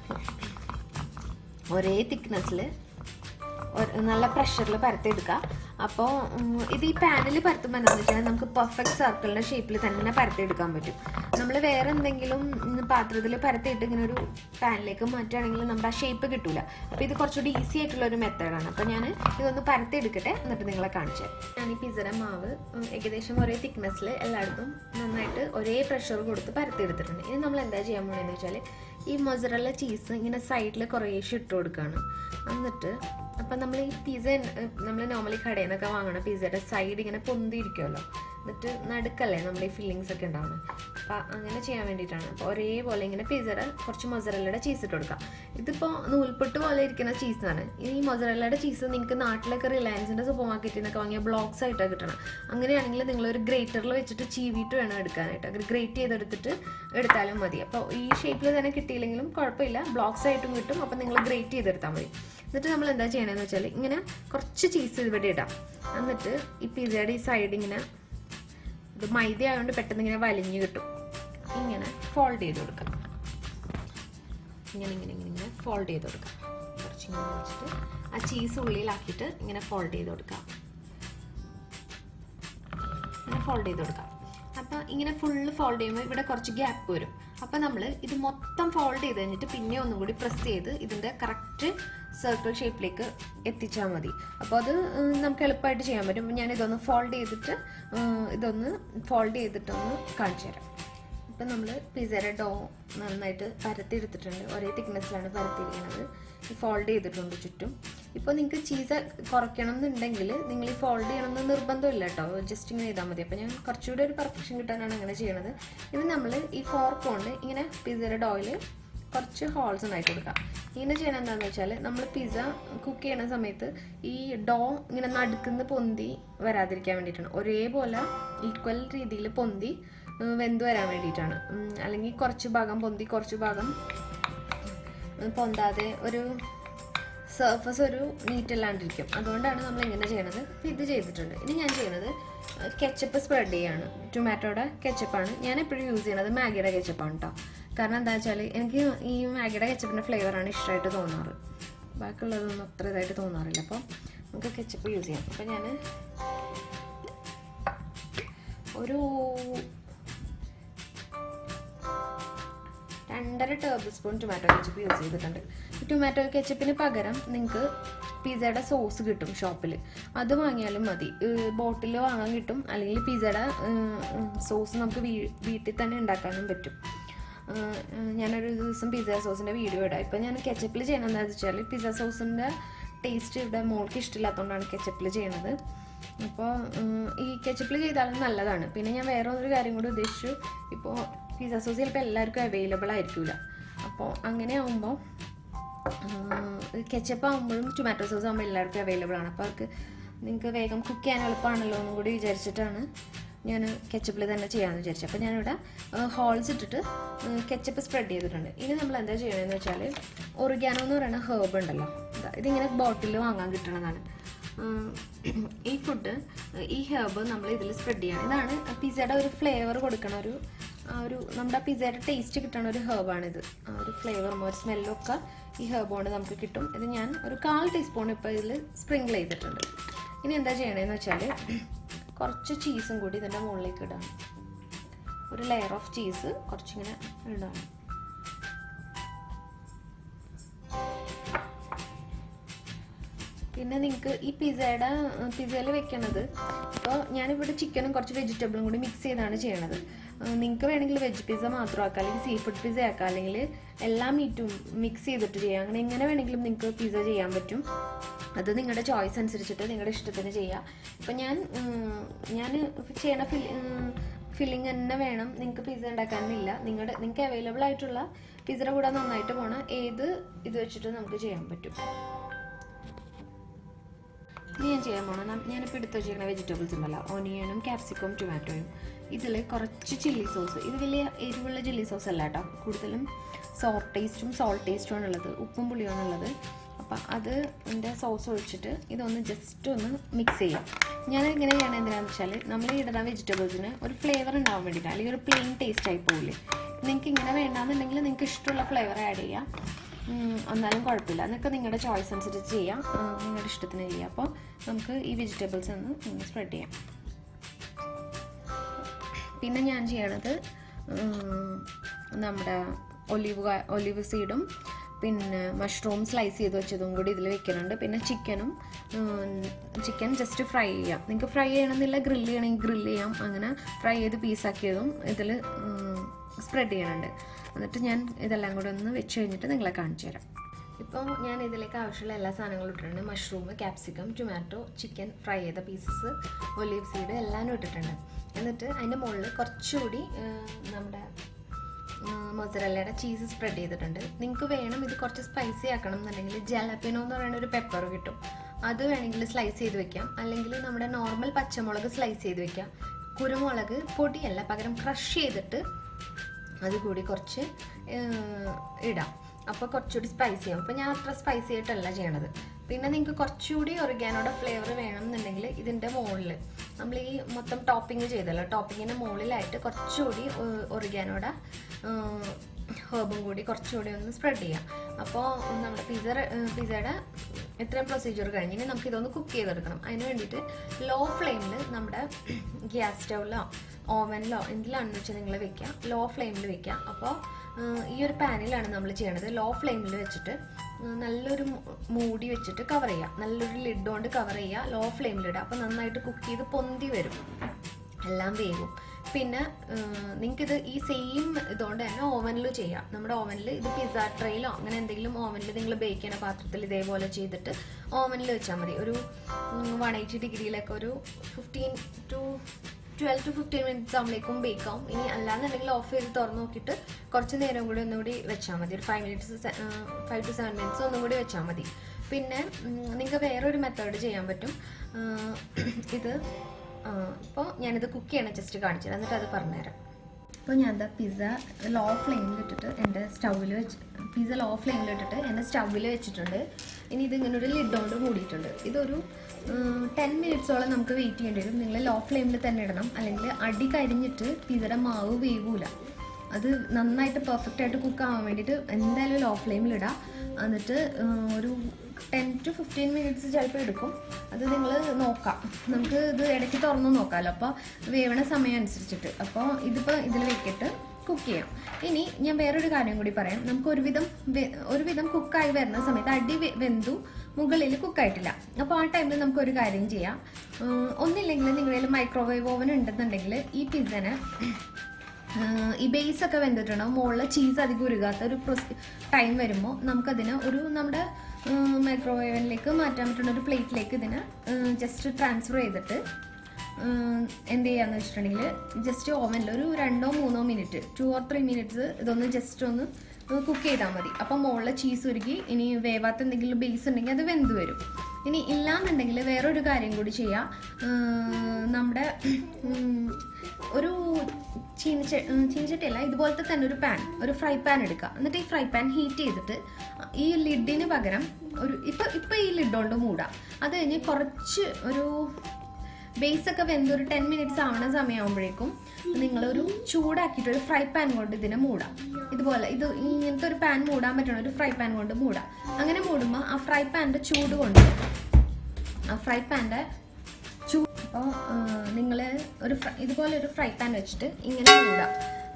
ഒരേ തിക്നെസ്സിൽ നല്ല പ്രഷറിൽ പരത്തിയെടുക്കുക അപ്പോൾ ഇത് ഈ പാനിൽ പരത്തുമ്പോൾ എന്താണെന്ന് വെച്ചാൽ നമുക്ക് പെർഫെക്റ്റ് സർക്കിളിൻ്റെ ഷേപ്പിൽ തന്നെ പരത്തിയെടുക്കാൻ പറ്റും നമ്മൾ വേറെ എന്തെങ്കിലും പാത്രത്തിൽ പരത്തിയിട്ട് ഇങ്ങനെ ഒരു പാനിലേക്ക് മാറ്റുകയാണെങ്കിൽ നമ്മുടെ ആ ഷേപ്പ് കിട്ടൂല അപ്പോൾ ഇത് കുറച്ചുകൂടി ഈസി ആയിട്ടുള്ള ഒരു മെത്തേഡാണ് അപ്പോൾ ഞാൻ ഇതൊന്ന് പരത്തിയെടുക്കട്ടെ എന്നിട്ട് നിങ്ങളെ കാണിച്ചു തരാം ഞാൻ ഈ പിസയുടെ മാവ് ഉം, ഏകദേശം ഒരേ തിക്നെസ്സിൽ എല്ലായിടത്തും നന്നായിട്ട് ഒരേ പ്രഷർ കൊടുത്ത് പരത്തിയെടുത്തിട്ടുണ്ട് ഇനി നമ്മൾ എന്താ ചെയ്യാൻ പോകുന്നതെന്ന് വെച്ചാൽ ഈ മൊസറല്ല ചീസ് ഇങ്ങനെ സൈഡിൽ കുറേശ്ശെ ഇട്ട് കൊടുക്കുകയാണ് എന്നിട്ട് അപ്പം നമ്മൾ ഈ പിസ്സ നമ്മൾ നോർമലി കടയിൽ നിന്നൊക്കെ വാങ്ങണ പിസ്സയുടെ സൈഡ് ഇങ്ങനെ പൊന്തിയിരിക്കുമല്ലോ എന്നിട്ട് നടുക്കല്ലേ നമ്മൾ ഈ ഫില്ലിങ്സ് ഒക്കെ ഉണ്ടാവുന്നത് അപ്പം അങ്ങനെ ചെയ്യാൻ വേണ്ടിയിട്ടാണ് അപ്പോൾ ഒരേപോലെ ഇങ്ങനെ പിസ്സയുടെ കുറച്ച് മൊസറല്ലയുടെ ചീസ് ഇട്ട് കൊടുക്കാം ഇതിപ്പോൾ നൂൽപൊട്ട് പോലെ ഇരിക്കുന്ന ചീസാണ് ഈ മൊസറല്ലയുടെ ചീസ് നിങ്ങൾക്ക് നാട്ടിലൊക്കെ റിലയൻസിൻ്റെ സൂപ്പർ മാർക്കറ്റിൽ നിന്നൊക്കെ വാങ്ങിയ ബ്ലോക്സ് ആയിട്ടാണ് കിട്ടണം അങ്ങനെയാണെങ്കിൽ നിങ്ങളൊരു ഗ്രേറ്ററിൽ വെച്ചിട്ട് ചീവിയിട്ട് വേണം എടുക്കാനായിട്ട് അത് ഗ്രേറ്റ് ചെയ്തെടുത്തിട്ട് എടുത്താലും മതി അപ്പോൾ ഈ ഷേപ്പിൽ തന്നെ കിട്ടിയില്ലെങ്കിലും കുഴപ്പമില്ല ബ്ലോക്സ് ആയിട്ടും കിട്ടും അപ്പോൾ നിങ്ങൾ ഗ്രേറ്റ് ചെയ്തെടുത്താൽ മതി എന്നിട്ട് നമ്മൾ എന്താ ചെയ്യണമെന്ന് വെച്ചാൽ ഇങ്ങനെ കുറച്ച് ചീസ് ഇവിടെ ഇടാം എന്നിട്ട് ഈ പിസയുടെ ഈ സൈഡ് ഇങ്ങനെ ഇത് മൈദ ആയതുകൊണ്ട് പെട്ടെന്ന് ഇങ്ങനെ വലിഞ്ഞു കിട്ടും ഇങ്ങനെ ഫോൾഡ് ചെയ്ത് കൊടുക്കാം ഇങ്ങനെ ഇങ്ങനെ ഇങ്ങനെ ഇങ്ങനെ ഫോൾഡ് ചെയ്ത് കൊടുക്കാം കുറച്ച് ഇങ്ങനെ വെച്ചിട്ട് ആ ചീസ് ഉള്ളിലാക്കിയിട്ട് ഇങ്ങനെ ഫോൾഡ് ചെയ്ത് കൊടുക്കാം ഇങ്ങനെ ഫോൾഡ് ചെയ്ത് കൊടുക്കാം അപ്പോൾ ഇങ്ങനെ ഫുള്ള് ഫോൾഡ് ചെയ്യുമ്പോൾ ഇവിടെ കുറച്ച് ഗ്യാപ്പ് വരും അപ്പോൾ നമ്മൾ ഇത് മൊത്തം ഫോൾഡ് ചെയ്ത് കഴിഞ്ഞിട്ട് പിന്നെ ഒന്നും കൂടി പ്രസ് ചെയ്ത് ഇതിൻ്റെ കറക്റ്റ് സർക്കിൾ ഷേപ്പിലേക്ക് എത്തിച്ചാൽ മതി അപ്പോൾ അത് ഉം, നമുക്ക് എളുപ്പമായിട്ട് ചെയ്യാൻ പറ്റും അപ്പോൾ ഞാൻ ഇതൊന്ന് ഫോൾഡ് ചെയ്തിട്ട് ഉം, ഇതൊന്ന് ഫോൾഡ് ചെയ്തിട്ടൊന്ന് കാണിച്ചു തരാം ഇപ്പം നമ്മൾ പിസയുടെ ഡോ നന്നായിട്ട് പരത്തിയെടുത്തിട്ടുണ്ട് ഒരേ തിക്നെസ്സിലാണ് പരത്തിയിരിക്കുന്നത് ഈ ഫോൾഡ് ചെയ്തിട്ടുണ്ട് ചുറ്റും ഇപ്പോൾ നിങ്ങൾക്ക് ചീസ് കുറയ്ക്കണം എന്നുണ്ടെങ്കിൽ നിങ്ങൾ ഈ ഫോൾഡ് ചെയ്യണം എന്ന് നിർബന്ധമില്ല കേട്ടോ ജസ്റ്റ് ഇങ്ങനെ ചെയ്താൽ മതി അപ്പോൾ ഞാൻ കുറച്ചുകൂടി ഒരു പെർഫെക്ഷൻ കിട്ടാനാണ് അങ്ങനെ ചെയ്യണത് ഇത് നമ്മൾ ഈ ഫോർക്ക് കൊണ്ട് ഇങ്ങനെ പിസയുടെ ഡോയിൽ കുറച്ച് ഹോൾസ് ഉണ്ടാക്കി കൊടുക്കാം ഇങ്ങനെ ചെയ്യണം എന്താണെന്ന് വെച്ചാൽ നമ്മൾ പിസ്സ കുക്ക് ചെയ്യണ സമയത്ത് ഈ ഡോ ഇങ്ങനെ നടുക്കുന്ന് പൊന്തി വരാതിരിക്കാൻ വേണ്ടിയിട്ടാണ് ഒരേപോലെ ഈക്വൽ രീതിയിൽ പൊന്തി ഉം, വെന്ത് വരാൻ വേണ്ടിയിട്ടാണ് ഉം, അല്ലെങ്കിൽ കുറച്ച് ഭാഗം പൊന്തി കുറച്ച് ഭാഗം ഉം, പൊന്താതെ ഒരു സർഫസ് ഒരു നീറ്റ് അല്ലാണ്ടിരിക്കും അതുകൊണ്ടാണ് നമ്മൾ ഇങ്ങനെ ചെയ്യണത് അപ്പോൾ ഇത് ചെയ്തിട്ടുണ്ട് ഇനി ഞാൻ ചെയ്യണത് കെച്ചപ്പ് സ്പ്രെഡ് ചെയ്യാണ് ടൊമാറ്റോയുടെ കെച്ചപ്പാണ് ഞാൻ എപ്പോഴും യൂസ് ചെയ്യണത് മാഗിയുടെ കെച്ചപ്പാണ് കേട്ടോ കാരണം എന്താ വെച്ചാൽ എനിക്ക് ഈ മാഗിയുടെ കെച്ചപ്പിൻ്റെ ഫ്ലേവറാണ് ഇഷ്ടമായിട്ട് തോന്നാറ് ബാക്കിയുള്ളതൊന്നും അത്ര ഇതായിട്ട് തോന്നാറില്ല അപ്പോൾ നമുക്ക് കെച്ചപ്പ് യൂസ് ചെയ്യാം അപ്പോൾ ഞാൻ ഒരു രണ്ടര tablespoon tomato ketchup use ചെയ്തിട്ടുണ്ട് ഈ ടൊമാറ്റോ കെച്ചപ്പിന് പകരം നിങ്ങൾക്ക് പിസയുടെ സോസ് കിട്ടും ഷോപ്പിൽ അത് വാങ്ങിയാലും മതി ബോട്ടിൽ വാങ്ങാൻ കിട്ടും അല്ലെങ്കിൽ പിസയുടെ സോസ് നമുക്ക് വീ- വീട്ടിൽ തന്നെ ഉണ്ടാക്കാനും പറ്റും ഏഹ്, ഏഹ്, ഞാനൊരു ദിവസം പിസ്സ സോസിൻ്റെ വീഡിയോ ഇടാം ഇപ്പം ഞാൻ കെച്ചപ്പിൽ ചെയ്യണത് എന്താണെന്ന് വെച്ചാൽ പിസ്സ സോസിൻ്റെ ടേസ്റ്റ് ഇവിടെ മോൾക്ക് ഇഷ്ടമില്ലാത്തതുകൊണ്ടാണ് കെച്ചപ്പിൽ ചെയ്യണത് അപ്പോൾ ഈ കെച്ചപ്പിൽ ചെയ്താലും നല്ലതാണ് പിന്നെ ഞാൻ വേറെ ഒരു കാര്യം കൂടി ഉദ്ദേശിച്ചു ഇപ്പോൾ പിസ്സ സോസ് ചിലപ്പോൾ എല്ലാവർക്കും അവൈലബിൾ ആയിരിക്കില്ല അപ്പോൾ അങ്ങനെ ആകുമ്പോൾ കെച്ചപ്പ് ആകുമ്പോഴും ടൊമാറ്റോ സോസ് ആകുമ്പോൾ എല്ലാവർക്കും അവൈലബിൾ ആണ് അപ്പോൾ അവർക്ക് നിങ്ങൾക്ക് വേഗം കുക്ക് ചെയ്യാൻ എളുപ്പമാണല്ലോ എന്നും കൂടി വിചാരിച്ചിട്ടാണ് ഞാൻ കെച്ചപ്പിൽ തന്നെ ചെയ്യാമെന്ന് വിചാരിച്ചു അപ്പോൾ ഞാനിവിടെ ഹോൾസ് ഇട്ടിട്ട് കെച്ചപ്പ് സ്പ്രെഡ് ചെയ്തിട്ടുണ്ട് ഇനി നമ്മൾ എന്താ ചെയ്യണമെന്ന് വെച്ചാൽ ഒറിഗാനോ എന്ന് പറയുന്ന ഹേർബ് ഉണ്ടല്ലോ ഇതാ, ഇതിങ്ങനെ ബോട്ടിൽ വാങ്ങാൻ കിട്ടുന്നതാണ് ഉം, ഈ ഫുഡ് ഈ ഹെർബ് നമ്മൾ ഇതിൽ സ്പ്രെഡ് ചെയ്യണം ഇതാണ് പിസയുടെ ഒരു ഫ്ലേവർ കൊടുക്കണ ഒരു ആ ഒരു നമ്മുടെ പിസയുടെ ടേസ്റ്റ് കിട്ടണ ഒരു ഹെർബാണിത് ആ ഒരു ഫ്ലേവറും ഒരു സ്മെല്ലും ഒക്കെ ഈ ഹെർബ് കൊണ്ട് നമുക്ക് കിട്ടും ഇത് ഞാൻ ഒരു കാൽ ടീസ്പൂൺ ഇപ്പോൾ ഇതിൽ സ്പ്രിങ്കിൾ ചെയ്തിട്ടുണ്ട് ഇനി എന്താ ചെയ്യണതെന്ന് വെച്ചാൽ കുറച്ച് ചീസും കൂടി ഇതിൻ്റെ മുകളിലേക്ക് ഇടാം ഒരു ലെയർ ഓഫ് ചീസ് കുറച്ചിങ്ങനെ ഇടാം പിന്നെ നിങ്ങൾക്ക് ഈ പിസയുടെ പിസയിൽ വെക്കണത് ഇപ്പോൾ ഞാനിവിടെ ചിക്കനും കുറച്ച് വെജിറ്റബിളും കൂടി മിക്സ് ചെയ്താണ് ചെയ്യണത് നിങ്ങൾക്ക് വേണമെങ്കിൽ വെജ് പിസ്സ മാത്രം ആക്കാം അല്ലെങ്കിൽ സീ ഫുഡ് പിസ്സ ആക്കാം അല്ലെങ്കിൽ എല്ലാ മീറ്റും മിക്സ് ചെയ്തിട്ട് ചെയ്യാം അങ്ങനെ എങ്ങനെ വേണമെങ്കിലും നിങ്ങൾക്ക് പിസ്സ ചെയ്യാൻ പറ്റും അത് നിങ്ങളുടെ ചോയ്സ് അനുസരിച്ചിട്ട് നിങ്ങളുടെ ഇഷ്ടത്തിന് ചെയ്യാം ഇപ്പം ഞാൻ ഞാൻ ചെയ്യണ ഫിൽ ഫില്ലിങ് തന്നെ വേണം നിങ്ങൾക്ക് പിസ്സ ഉണ്ടാക്കാനില്ല നിങ്ങളുടെ നിങ്ങൾക്ക് അവൈലബിൾ ആയിട്ടുള്ള പിസ്സയുടെ കൂടെ നന്നായിട്ട് പോണ ഏത് ഇത് വെച്ചിട്ട് നമുക്ക് ചെയ്യാൻ പറ്റും ഇനി ഞാൻ ചെയ്യാൻ പോണ ഞാനിപ്പോൾ എടുത്ത് വെച്ചിരിക്കുന്ന വെജിറ്റബിൾസ് ഉണ്ടല്ലോ ഓനിയനും ക്യാപ്സിക്കവും ടൊമാറ്റോയും ഇതിൽ കുറച്ച് ചില്ലി സോസ് ഇത് വലിയ എരിവുള്ള ചില്ലി സോസ് അല്ല കേട്ടോ കൂടുതലും സോർ ടേസ്റ്റും സോൾട്ട് ടേസ്റ്റും ആണുള്ളത് ഉപ്പും പുളിയാണ് ഉള്ളത് അപ്പം അത് എൻ്റെ സോസ് ഒഴിച്ചിട്ട് ഇതൊന്ന് ജസ്റ്റ് ഒന്ന് മിക്സ് ചെയ്യാം ഞാൻ ഇങ്ങനെ ചെയ്യണത് എന്തിനാണെന്ന് വെച്ചാൽ നമ്മൾ ഇടുന്ന വെജിറ്റബിൾസിന് ഒരു ഫ്ലേവർ ഉണ്ടാവാൻ വേണ്ടിയിട്ടാണ് അല്ലെങ്കിൽ ഒരു പ്ലെയിൻ ടേസ്റ്റ് ആയി പോകില്ലേ നിങ്ങൾക്ക് ഇങ്ങനെ വേണ്ടാന്നുണ്ടെങ്കിൽ നിങ്ങൾക്ക് ഇഷ്ടമുള്ള ഫ്ലേവർ ആഡ് ചെയ്യാം ഉം, എന്നാലും കുഴപ്പമില്ല എന്നൊക്കെ നിങ്ങളുടെ ചോയ്സ് അനുസരിച്ച് ചെയ്യാം ഉം, നിങ്ങളുടെ ഇഷ്ടത്തിന് ചെയ്യാം അപ്പോൾ നമുക്ക് ഈ വെജിറ്റബിൾസ് ഒന്ന് സ്പ്രെഡ് ചെയ്യാം പിന്നെ ഞാൻ ചെയ്യണത് ഉം, നമ്മുടെ ഒലിവ് കാ- ഒലിവ് സീഡും പിന്നെ മഷ്റൂം സ്ലൈസ് ചെയ്ത് വെച്ചതും കൂടി ഇതിൽ വെക്കുന്നുണ്ട് പിന്നെ ചിക്കനും ചിക്കൻ ജസ്റ്റ് ഫ്രൈ ചെയ്യാം നിങ്ങൾക്ക് ഫ്രൈ ചെയ്യണമെന്നില്ല ഗ്രില്ല് ചെയ്യണമെങ്കിൽ ഗ്രില്ല് ചെയ്യാം അങ്ങനെ ഫ്രൈ ചെയ്ത് പീസാക്കിയതും ഇതിൽ സ്പ്രെഡ് ചെയ്യാനുണ്ട് എന്നിട്ട് ഞാൻ ഇതെല്ലാം കൂടെ ഒന്ന് വെച്ച് കഴിഞ്ഞിട്ട് നിങ്ങളെ കാണിച്ചു തരാം ഇപ്പോൾ ഞാൻ ഇതിലേക്ക് ആവശ്യമുള്ള എല്ലാ സാധനങ്ങളും ഇട്ടിട്ടുണ്ട് mushroom capsicum tomato chicken fry ചെയ്ത പീസസ് ഒലീവ് സീഡ് എല്ലാം ഇട്ടിട്ടുണ്ട് എന്നിട്ട് അതിൻ്റെ മുകളിൽ കുറച്ചുകൂടി ആ, നമ്മുടെ മൊസറല്ലയുടെ ചീസ് സ്പ്രെഡ് ചെയ്തിട്ടുണ്ട് നിങ്ങൾക്ക് വേണം ഇത് കുറച്ച് സ്പൈസി ആക്കണം എന്നുണ്ടെങ്കിൽ ജലപ്പിനോ എന്ന് പറയുന്ന ഒരു പെപ്പർ കിട്ടും അത് വേണമെങ്കിൽ സ്ലൈസ് ചെയ്ത് വെക്കാം അല്ലെങ്കിൽ നമ്മുടെ നോർമൽ പച്ചമുളക് സ്ലൈസ് ചെയ്ത് വെക്കാം കുരുമുളക് പൊടിയല്ല പകരം ക്രഷ് ചെയ്തിട്ട് അത് കൂടി കുറച്ച് ഏഹ്, ഇടാം അപ്പോൾ കുറച്ചുകൂടി സ്പൈസി ആവും അപ്പോൾ ഞാൻ അത്ര സ്പൈസി ആയിട്ടല്ല ചെയ്യണത് പിന്നെ നിങ്ങൾക്ക് കുറച്ചുകൂടി ഒറിഗാനോടെ ഫ്ലേവർ വേണം എന്നുണ്ടെങ്കിൽ ഇതിൻ്റെ മുകളിൽ നമ്മൾ ഈ മൊത്തം ടോപ്പിംഗ് ചെയ്തല്ലോ ടോപ്പിങ്ങിൻ്റെ മുകളിലായിട്ട് കുറച്ചുകൂടി ഒറിഗാനോടെ ഹേർബും കൂടി കുറച്ചുകൂടി ഒന്ന് സ്പ്രെഡ് ചെയ്യാം അപ്പോൾ നമ്മുടെ പിസ്സ പിസ്സയുടെ ഇത്രയും പ്രൊസീജിയർ കഴിഞ്ഞ് ഇനി നമുക്ക് ഇതൊന്ന് കുക്ക് ചെയ്തെടുക്കണം അതിന് വേണ്ടിയിട്ട് ലോ ഫ്ലെയിമിൽ നമ്മുടെ ഗ്യാസ് സ്റ്റൗവിലോ ഓവനിലോ എന്തിലാണെന്ന് വെച്ചാൽ നിങ്ങൾ വെക്കുക ലോ ഫ്ലെയിമിൽ വെക്കുക അപ്പോൾ ഈ ഒരു പാനിലാണ് നമ്മൾ ചെയ്യണത് ലോ ഫ്ലെയിമിൽ വെച്ചിട്ട് ഉം, നല്ലൊരു മൂ- മൂടി വെച്ചിട്ട് കവർ ചെയ്യുക നല്ലൊരു ലിഡ് കൊണ്ട് കവർ ചെയ്യുക ലോ ഫ്ലെയിമിലിടുക അപ്പോൾ നന്നായിട്ട് കുക്ക് ചെയ്ത് പൊന്തി വരും എല്ലാം വേകും പിന്നെ നിങ്ങൾക്കിത് ഈ സെയിം ഇതുകൊണ്ട് തന്നെ ഓവനിൽ ചെയ്യാം നമ്മുടെ ഓവനിൽ ഇത് പിസ്സ ട്രെയിലോ അങ്ങനെ എന്തെങ്കിലും ഓവനിൽ നിങ്ങൾ ബേക്ക് ചെയ്യുന്ന പാത്രത്തിൽ ഇതേപോലെ ചെയ്തിട്ട് ഓവനിൽ വെച്ചാൽ മതി ഒരു വൺ എയ്റ്റി ഡിഗ്രിയിലൊക്കെ ഒരു fifteen to twelve to fifteen minutes ആകുമ്പോഴേക്കും ബേക്ക് ആവും ഇനി അല്ലാന്നുണ്ടെങ്കിൽ ഓഫ് ചെയ്ത് തുറന്ന് നോക്കിയിട്ട് കുറച്ച് നേരം കൂടി ഒന്നുകൂടി വെച്ചാൽ മതി ഒരു five minutes five to seven minutes ഒന്നും കൂടി വെച്ചാൽ മതി പിന്നെ നിങ്ങൾക്ക് വേറൊരു മെത്തേഡ് ചെയ്യാൻ പറ്റും ആ, ഇത് ഇപ്പോൾ ഞാനിത് കുക്ക് ചെയ്യണം ജസ്റ്റ് കാണിച്ചത് എന്നിട്ട് അത് പറഞ്ഞുതരാം അപ്പോൾ ഞാൻ എന്താ പിസ്സ ലോ ഫ്ലെയിമിലിട്ടിട്ട് എൻ്റെ സ്റ്റൗവിൽ വെച്ച് പിസ്സ ലോ ഫ്ലെയിമിലിട്ടിട്ട് എൻ്റെ സ്റ്റൗവിൽ വെച്ചിട്ടുണ്ട് ഇനി ഇതിങ്ങനെ ഒരു ലിഡ് കൊണ്ട് മൂടിയിട്ടുണ്ട് ഇതൊരു ടെൻ മിനിറ്റ്സോളം നമുക്ക് വെയിറ്റ് ചെയ്യേണ്ടി വരും നിങ്ങൾ ലോ ഫ്ലെയിമിൽ തന്നെ ഇടണം അല്ലെങ്കിൽ അടി കരിഞ്ഞിട്ട് പിസ്സയുടെ മാവ് വേവൂല അത് നന്നായിട്ട് പെർഫെക്റ്റ് ആയിട്ട് കുക്ക് ആവാൻ വേണ്ടിയിട്ട് എന്തായാലും ലോ ഫ്ലെയിമിൽ ഇടാം എന്നിട്ട് ആ, ഒരു ടെൻ ടു ഫിഫ്റ്റീൻ മിനിറ്റ്സ് ചിലപ്പോൾ എടുക്കും അത് നിങ്ങൾ നോക്കാം നമുക്ക് ഇത് ഇടയ്ക്ക് തുറന്ന് നോക്കാമല്ലോ അപ്പോൾ വേവണ സമയം അനുസരിച്ചിട്ട് അപ്പോൾ ഇതിപ്പോൾ ഇതിൽ വെക്കിയിട്ട് കുക്ക് ചെയ്യാം ഇനി ഞാൻ വേറൊരു കാര്യം കൂടി പറയാം നമുക്ക് ഒരുവിധം വെ- ഒരുവിധം കുക്കായി വരുന്ന സമയത്ത് അടി വെ- വെന്തു മുകളിൽ കുക്കായിട്ടില്ല അപ്പോൾ ആ ടൈമിൽ നമുക്ക് ഒരു കാര്യം ചെയ്യാം ഉം, ഒന്നില്ലെങ്കിൽ നിങ്ങളുടെ മൈക്രോവേവ് ഓവൻ ഉണ്ടെന്നുണ്ടെങ്കിൽ ഈ പിസ്സനെ ആഹ് ഈ ബേസ് ഒക്കെ വെന്തിട്ടുണ്ടാവും മുകളിൽ ചീസ് അധികം ഉരുകാത്ത ഒരു ടൈം വരുമ്പോൾ നമുക്കതിനെ ഒരു നമ്മുടെ മൈക്രോവേവിലേക്ക് മാറ്റാൻ പറ്റുന്ന ഒരു പ്ലേറ്റിലേക്ക് ഇതിനെ ജസ്റ്റ് ട്രാൻസ്ഫർ ചെയ്തിട്ട് ആഹ് എന്ത് ചെയ്യാന്ന് വെച്ചിട്ടുണ്ടെങ്കിൽ ജസ്റ്റ് ഓവനിൽ ഒരു രണ്ടോ മൂന്നോ minute to or three minutes ഇതൊന്ന് ജസ്റ്റ് ഒന്ന് കുക്ക് ചെയ്താൽ മതി അപ്പം മുകളിൽ ചീസ് ഉരുക്കി ഇനി വേവാത്ത എന്തെങ്കിലും ബേസ് ഉണ്ടെങ്കിൽ അത് വെന്ത് വരും ഇനി ഇല്ലാന്നുണ്ടെങ്കിൽ വേറൊരു കാര്യം കൂടി ചെയ്യാം ആഹ് നമ്മുടെ ഉം, ഒരു ചീനിച്ച ചീനിച്ചട്ടിയല്ല ഇതുപോലത്തെ തന്നെ ഒരു പാൻ ഒരു ഫ്രൈ പാൻ എടുക്കുക എന്നിട്ട് ഈ ഫ്രൈ പാൻ ഹീറ്റ് ചെയ്തിട്ട് ഈ ലിഡിന് പകരം ഒരു ഇപ്പൊ ഇപ്പൊ ഈ ലിഡ് കൊണ്ട് മൂടാം അത് കഴിഞ്ഞ് കുറച്ച് ഒരു ബേസ് ഒക്കെ വെന്ത് ഒരു ടെൻ മിനിറ്റ്സ് ആവണ സമയമാകുമ്പോഴേക്കും നിങ്ങളൊരു ചൂടാക്കിയിട്ട് ഒരു ഫ്രൈ പാൻ കൊണ്ട് ഇതിനെ മൂടാം ഇതുപോലെ ഇത് ഇങ്ങനത്തെ ഒരു പാൻ മൂടാൻ പറ്റണ ഒരു ഫ്രൈ പാൻ കൊണ്ട് മൂടാം അങ്ങനെ മൂടുമ്പോൾ ആ ഫ്രൈ പാൻ്റെ ചൂട് കൊണ്ട് ആ ഫ്രൈ പാൻ്റെ ചൂ അപ്പോൾ നിങ്ങൾ ഒരു ഫ്ര- ഇതുപോലെ ഒരു ഫ്രൈ പാൻ വെച്ചിട്ട് ഇങ്ങനെ മൂടാം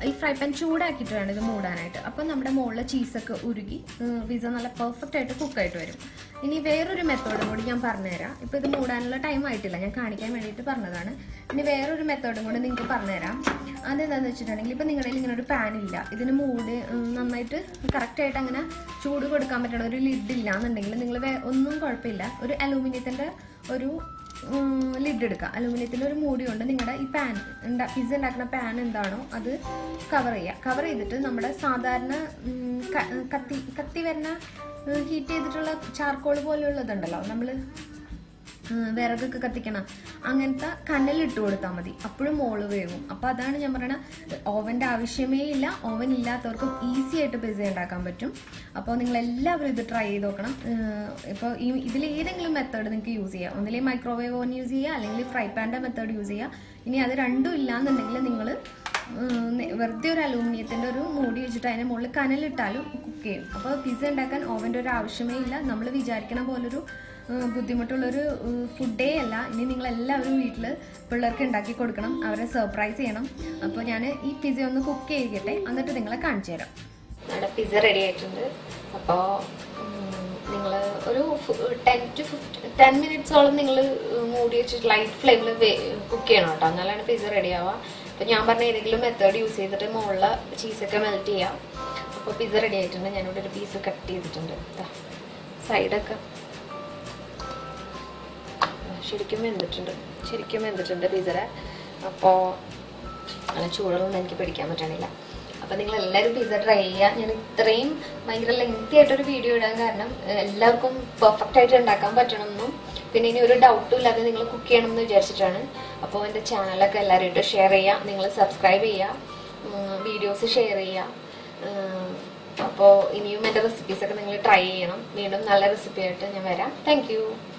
ഈ ഫ്രൈ പാൻ ചൂടാക്കിയിട്ട് വേണം ഇത് മൂടാനായിട്ട് അപ്പം നമ്മുടെ മുകളിലെ ചീസൊക്കെ ഉരുകി പിസ്സ നല്ല പെർഫെക്റ്റ് ആയിട്ട് കുക്കായിട്ട് വരും ഇനി വേറൊരു മെത്തേഡും കൂടി ഞാൻ പറഞ്ഞുതരാം ഇപ്പോൾ ഇത് മൂടാനുള്ള ടൈം ആയിട്ടില്ല ഞാൻ കാണിക്കാൻ വേണ്ടിയിട്ട് പറഞ്ഞതാണ് ഇനി വേറൊരു മെത്തേഡും കൂടി നിങ്ങൾക്ക് പറഞ്ഞുതരാം അതെന്താണെന്ന് വെച്ചിട്ടുണ്ടെങ്കിൽ ഇപ്പോൾ നിങ്ങളുടെ കയ്യിൽ ഇങ്ങനെ ഒരു പാൻ ഇല്ല ഇതിന് മൂട് ഉം, നന്നായിട്ട് കറക്റ്റായിട്ട് അങ്ങനെ ചൂട് കൊടുക്കാൻ പറ്റണ ഒരു ലിഡ് ഇല്ല എന്നുണ്ടെങ്കിൽ നിങ്ങൾ ഒന്നും കുഴപ്പമില്ല ഒരു അലൂമിനിയത്തിൻ്റെ ഒരു ലിഡ് എടുക്കുക അലൂമിനിയത്തിൻ്റെ ഒരു മൂടി കൊണ്ട് നിങ്ങളുടെ ഈ പാൻ ഉണ്ടാ പിസ്സ ഉണ്ടാക്കുന്ന പാൻ എന്താണോ അത് കവർ ചെയ്യുക കവർ ചെയ്തിട്ട് നമ്മുടെ സാധാരണ ഉം, ക- കത്തി കത്തി വരുന്ന ഹീറ്റ് ചെയ്തിട്ടുള്ള ചാർക്കോൾ പോലെയുള്ളതുണ്ടല്ലോ നമ്മൾ വിറകൊക്കെ കത്തിക്കണം അങ്ങനത്തെ കനലിട്ട് കൊടുത്താൽ മതി അപ്പോഴും മോള് വേവും അപ്പോൾ അതാണ് ഞാൻ പറയണ ഓവൻ്റെ ആവശ്യമേ ഇല്ല ഓവൻ ഇല്ലാത്തവർക്കും ഈസി ആയിട്ട് പിസ്സ ഉണ്ടാക്കാൻ പറ്റും അപ്പോൾ നിങ്ങൾ എല്ലാവരും ഇത് ട്രൈ ചെയ്ത് നോക്കണം ഇപ്പോൾ ഈ ഇതിൽ ഏതെങ്കിലും മെത്തേഡ് നിങ്ങൾക്ക് യൂസ് ചെയ്യാം ഒന്നില്ലെങ്കിൽ മൈക്രോവേവ് ഓവൻ യൂസ് ചെയ്യുക അല്ലെങ്കിൽ ഫ്രൈ പാൻ്റെ മെത്തേഡ് യൂസ് ചെയ്യുക ഇനി അത് രണ്ടും ഇല്ലാന്നുണ്ടെങ്കിൽ നിങ്ങൾ വെറുതെ ഒരു അലൂമിനിയത്തിൻ്റെ ഒരു മൂടി വെച്ചിട്ട് അതിൻ്റെ മുകളിൽ കനലിട്ടാലും കുക്ക് ചെയ്യും അപ്പോൾ പിസ്സ ഉണ്ടാക്കാൻ ഓവൻ്റെ ഒരു ആവശ്യമേ ഇല്ല നമ്മൾ വിചാരിക്കണ പോലൊരു ഏഹ് ബുദ്ധിമുട്ടുള്ളൊരു ഫുഡേ അല്ല ഇനി നിങ്ങൾ എല്ലാവരും വീട്ടിൽ പിള്ളേർക്ക് ഉണ്ടാക്കി കൊടുക്കണം അവരെ സർപ്രൈസ് ചെയ്യണം അപ്പോൾ ഞാൻ ഈ പിസ്സ ഒന്ന് കുക്ക് ചെയ്യിക്കട്ടെ എന്നിട്ട് നിങ്ങളെ കാണിച്ചു തരാം നമ്മുടെ പിസ്സ റെഡി ആയിട്ടുണ്ട് അപ്പോൾ നിങ്ങൾ ഒരു ടെൻ ടു ഫിഫ്റ്റി ടെൻ മിനിറ്റ്സോളം നിങ്ങൾ മൂടി വെച്ചിട്ട് ലൈറ്റ് ഫ്ലെയിമിൽ കുക്ക് ചെയ്യണം കേട്ടോ എന്നാലാണ് പിസ്സ റെഡി ആവുക അപ്പോൾ ഞാൻ പറഞ്ഞ ഏതെങ്കിലും മെത്തേഡ് യൂസ് ചെയ്തിട്ട് മുകളിൽ ചീസൊക്കെ മെൽറ്റ് ചെയ്യാം അപ്പോൾ പിസ്സ റെഡി ആയിട്ടുണ്ട് ഞാനിവിടെ ഒരു പീസ് കട്ട് ചെയ്തിട്ടുണ്ട് സൈഡൊക്കെ ശരിക്കും വെന്തിട്ടുണ്ട് ശരിക്കും വെന്തിട്ടുണ്ട് പിസറ അപ്പോൾ നല്ല ചൂടുള്ളതൊന്നും എനിക്ക് പിടിക്കാൻ പറ്റണില്ല അപ്പോൾ നിങ്ങൾ എല്ലാവരും പിസ്സ ട്രൈ ചെയ്യുക ഞാൻ ഇത്രയും ഭയങ്കര ലെങ്തി ആയിട്ടൊരു വീഡിയോ ഇടാൻ കാരണം ഏഹ്, എല്ലാവർക്കും പെർഫെക്റ്റ് ആയിട്ട് ഉണ്ടാക്കാൻ പറ്റണമെന്നും പിന്നെ ഇനി ഒരു ഡൗട്ടും ഇല്ലാതെ നിങ്ങൾ കുക്ക് ചെയ്യണം എന്ന് വിചാരിച്ചിട്ടാണ് അപ്പോൾ എൻ്റെ ചാനലൊക്കെ എല്ലാവരും ഷെയർ ചെയ്യുക നിങ്ങൾ സബ്സ്ക്രൈബ് ചെയ്യുക വീഡിയോസ് ഷെയർ ചെയ്യുക അപ്പോൾ ഇനിയും എൻ്റെ റെസിപ്പീസൊക്കെ നിങ്ങൾ ട്രൈ ചെയ്യണം വീണ്ടും നല്ല റെസിപ്പി ആയിട്ട് ഞാൻ വരാം താങ്ക്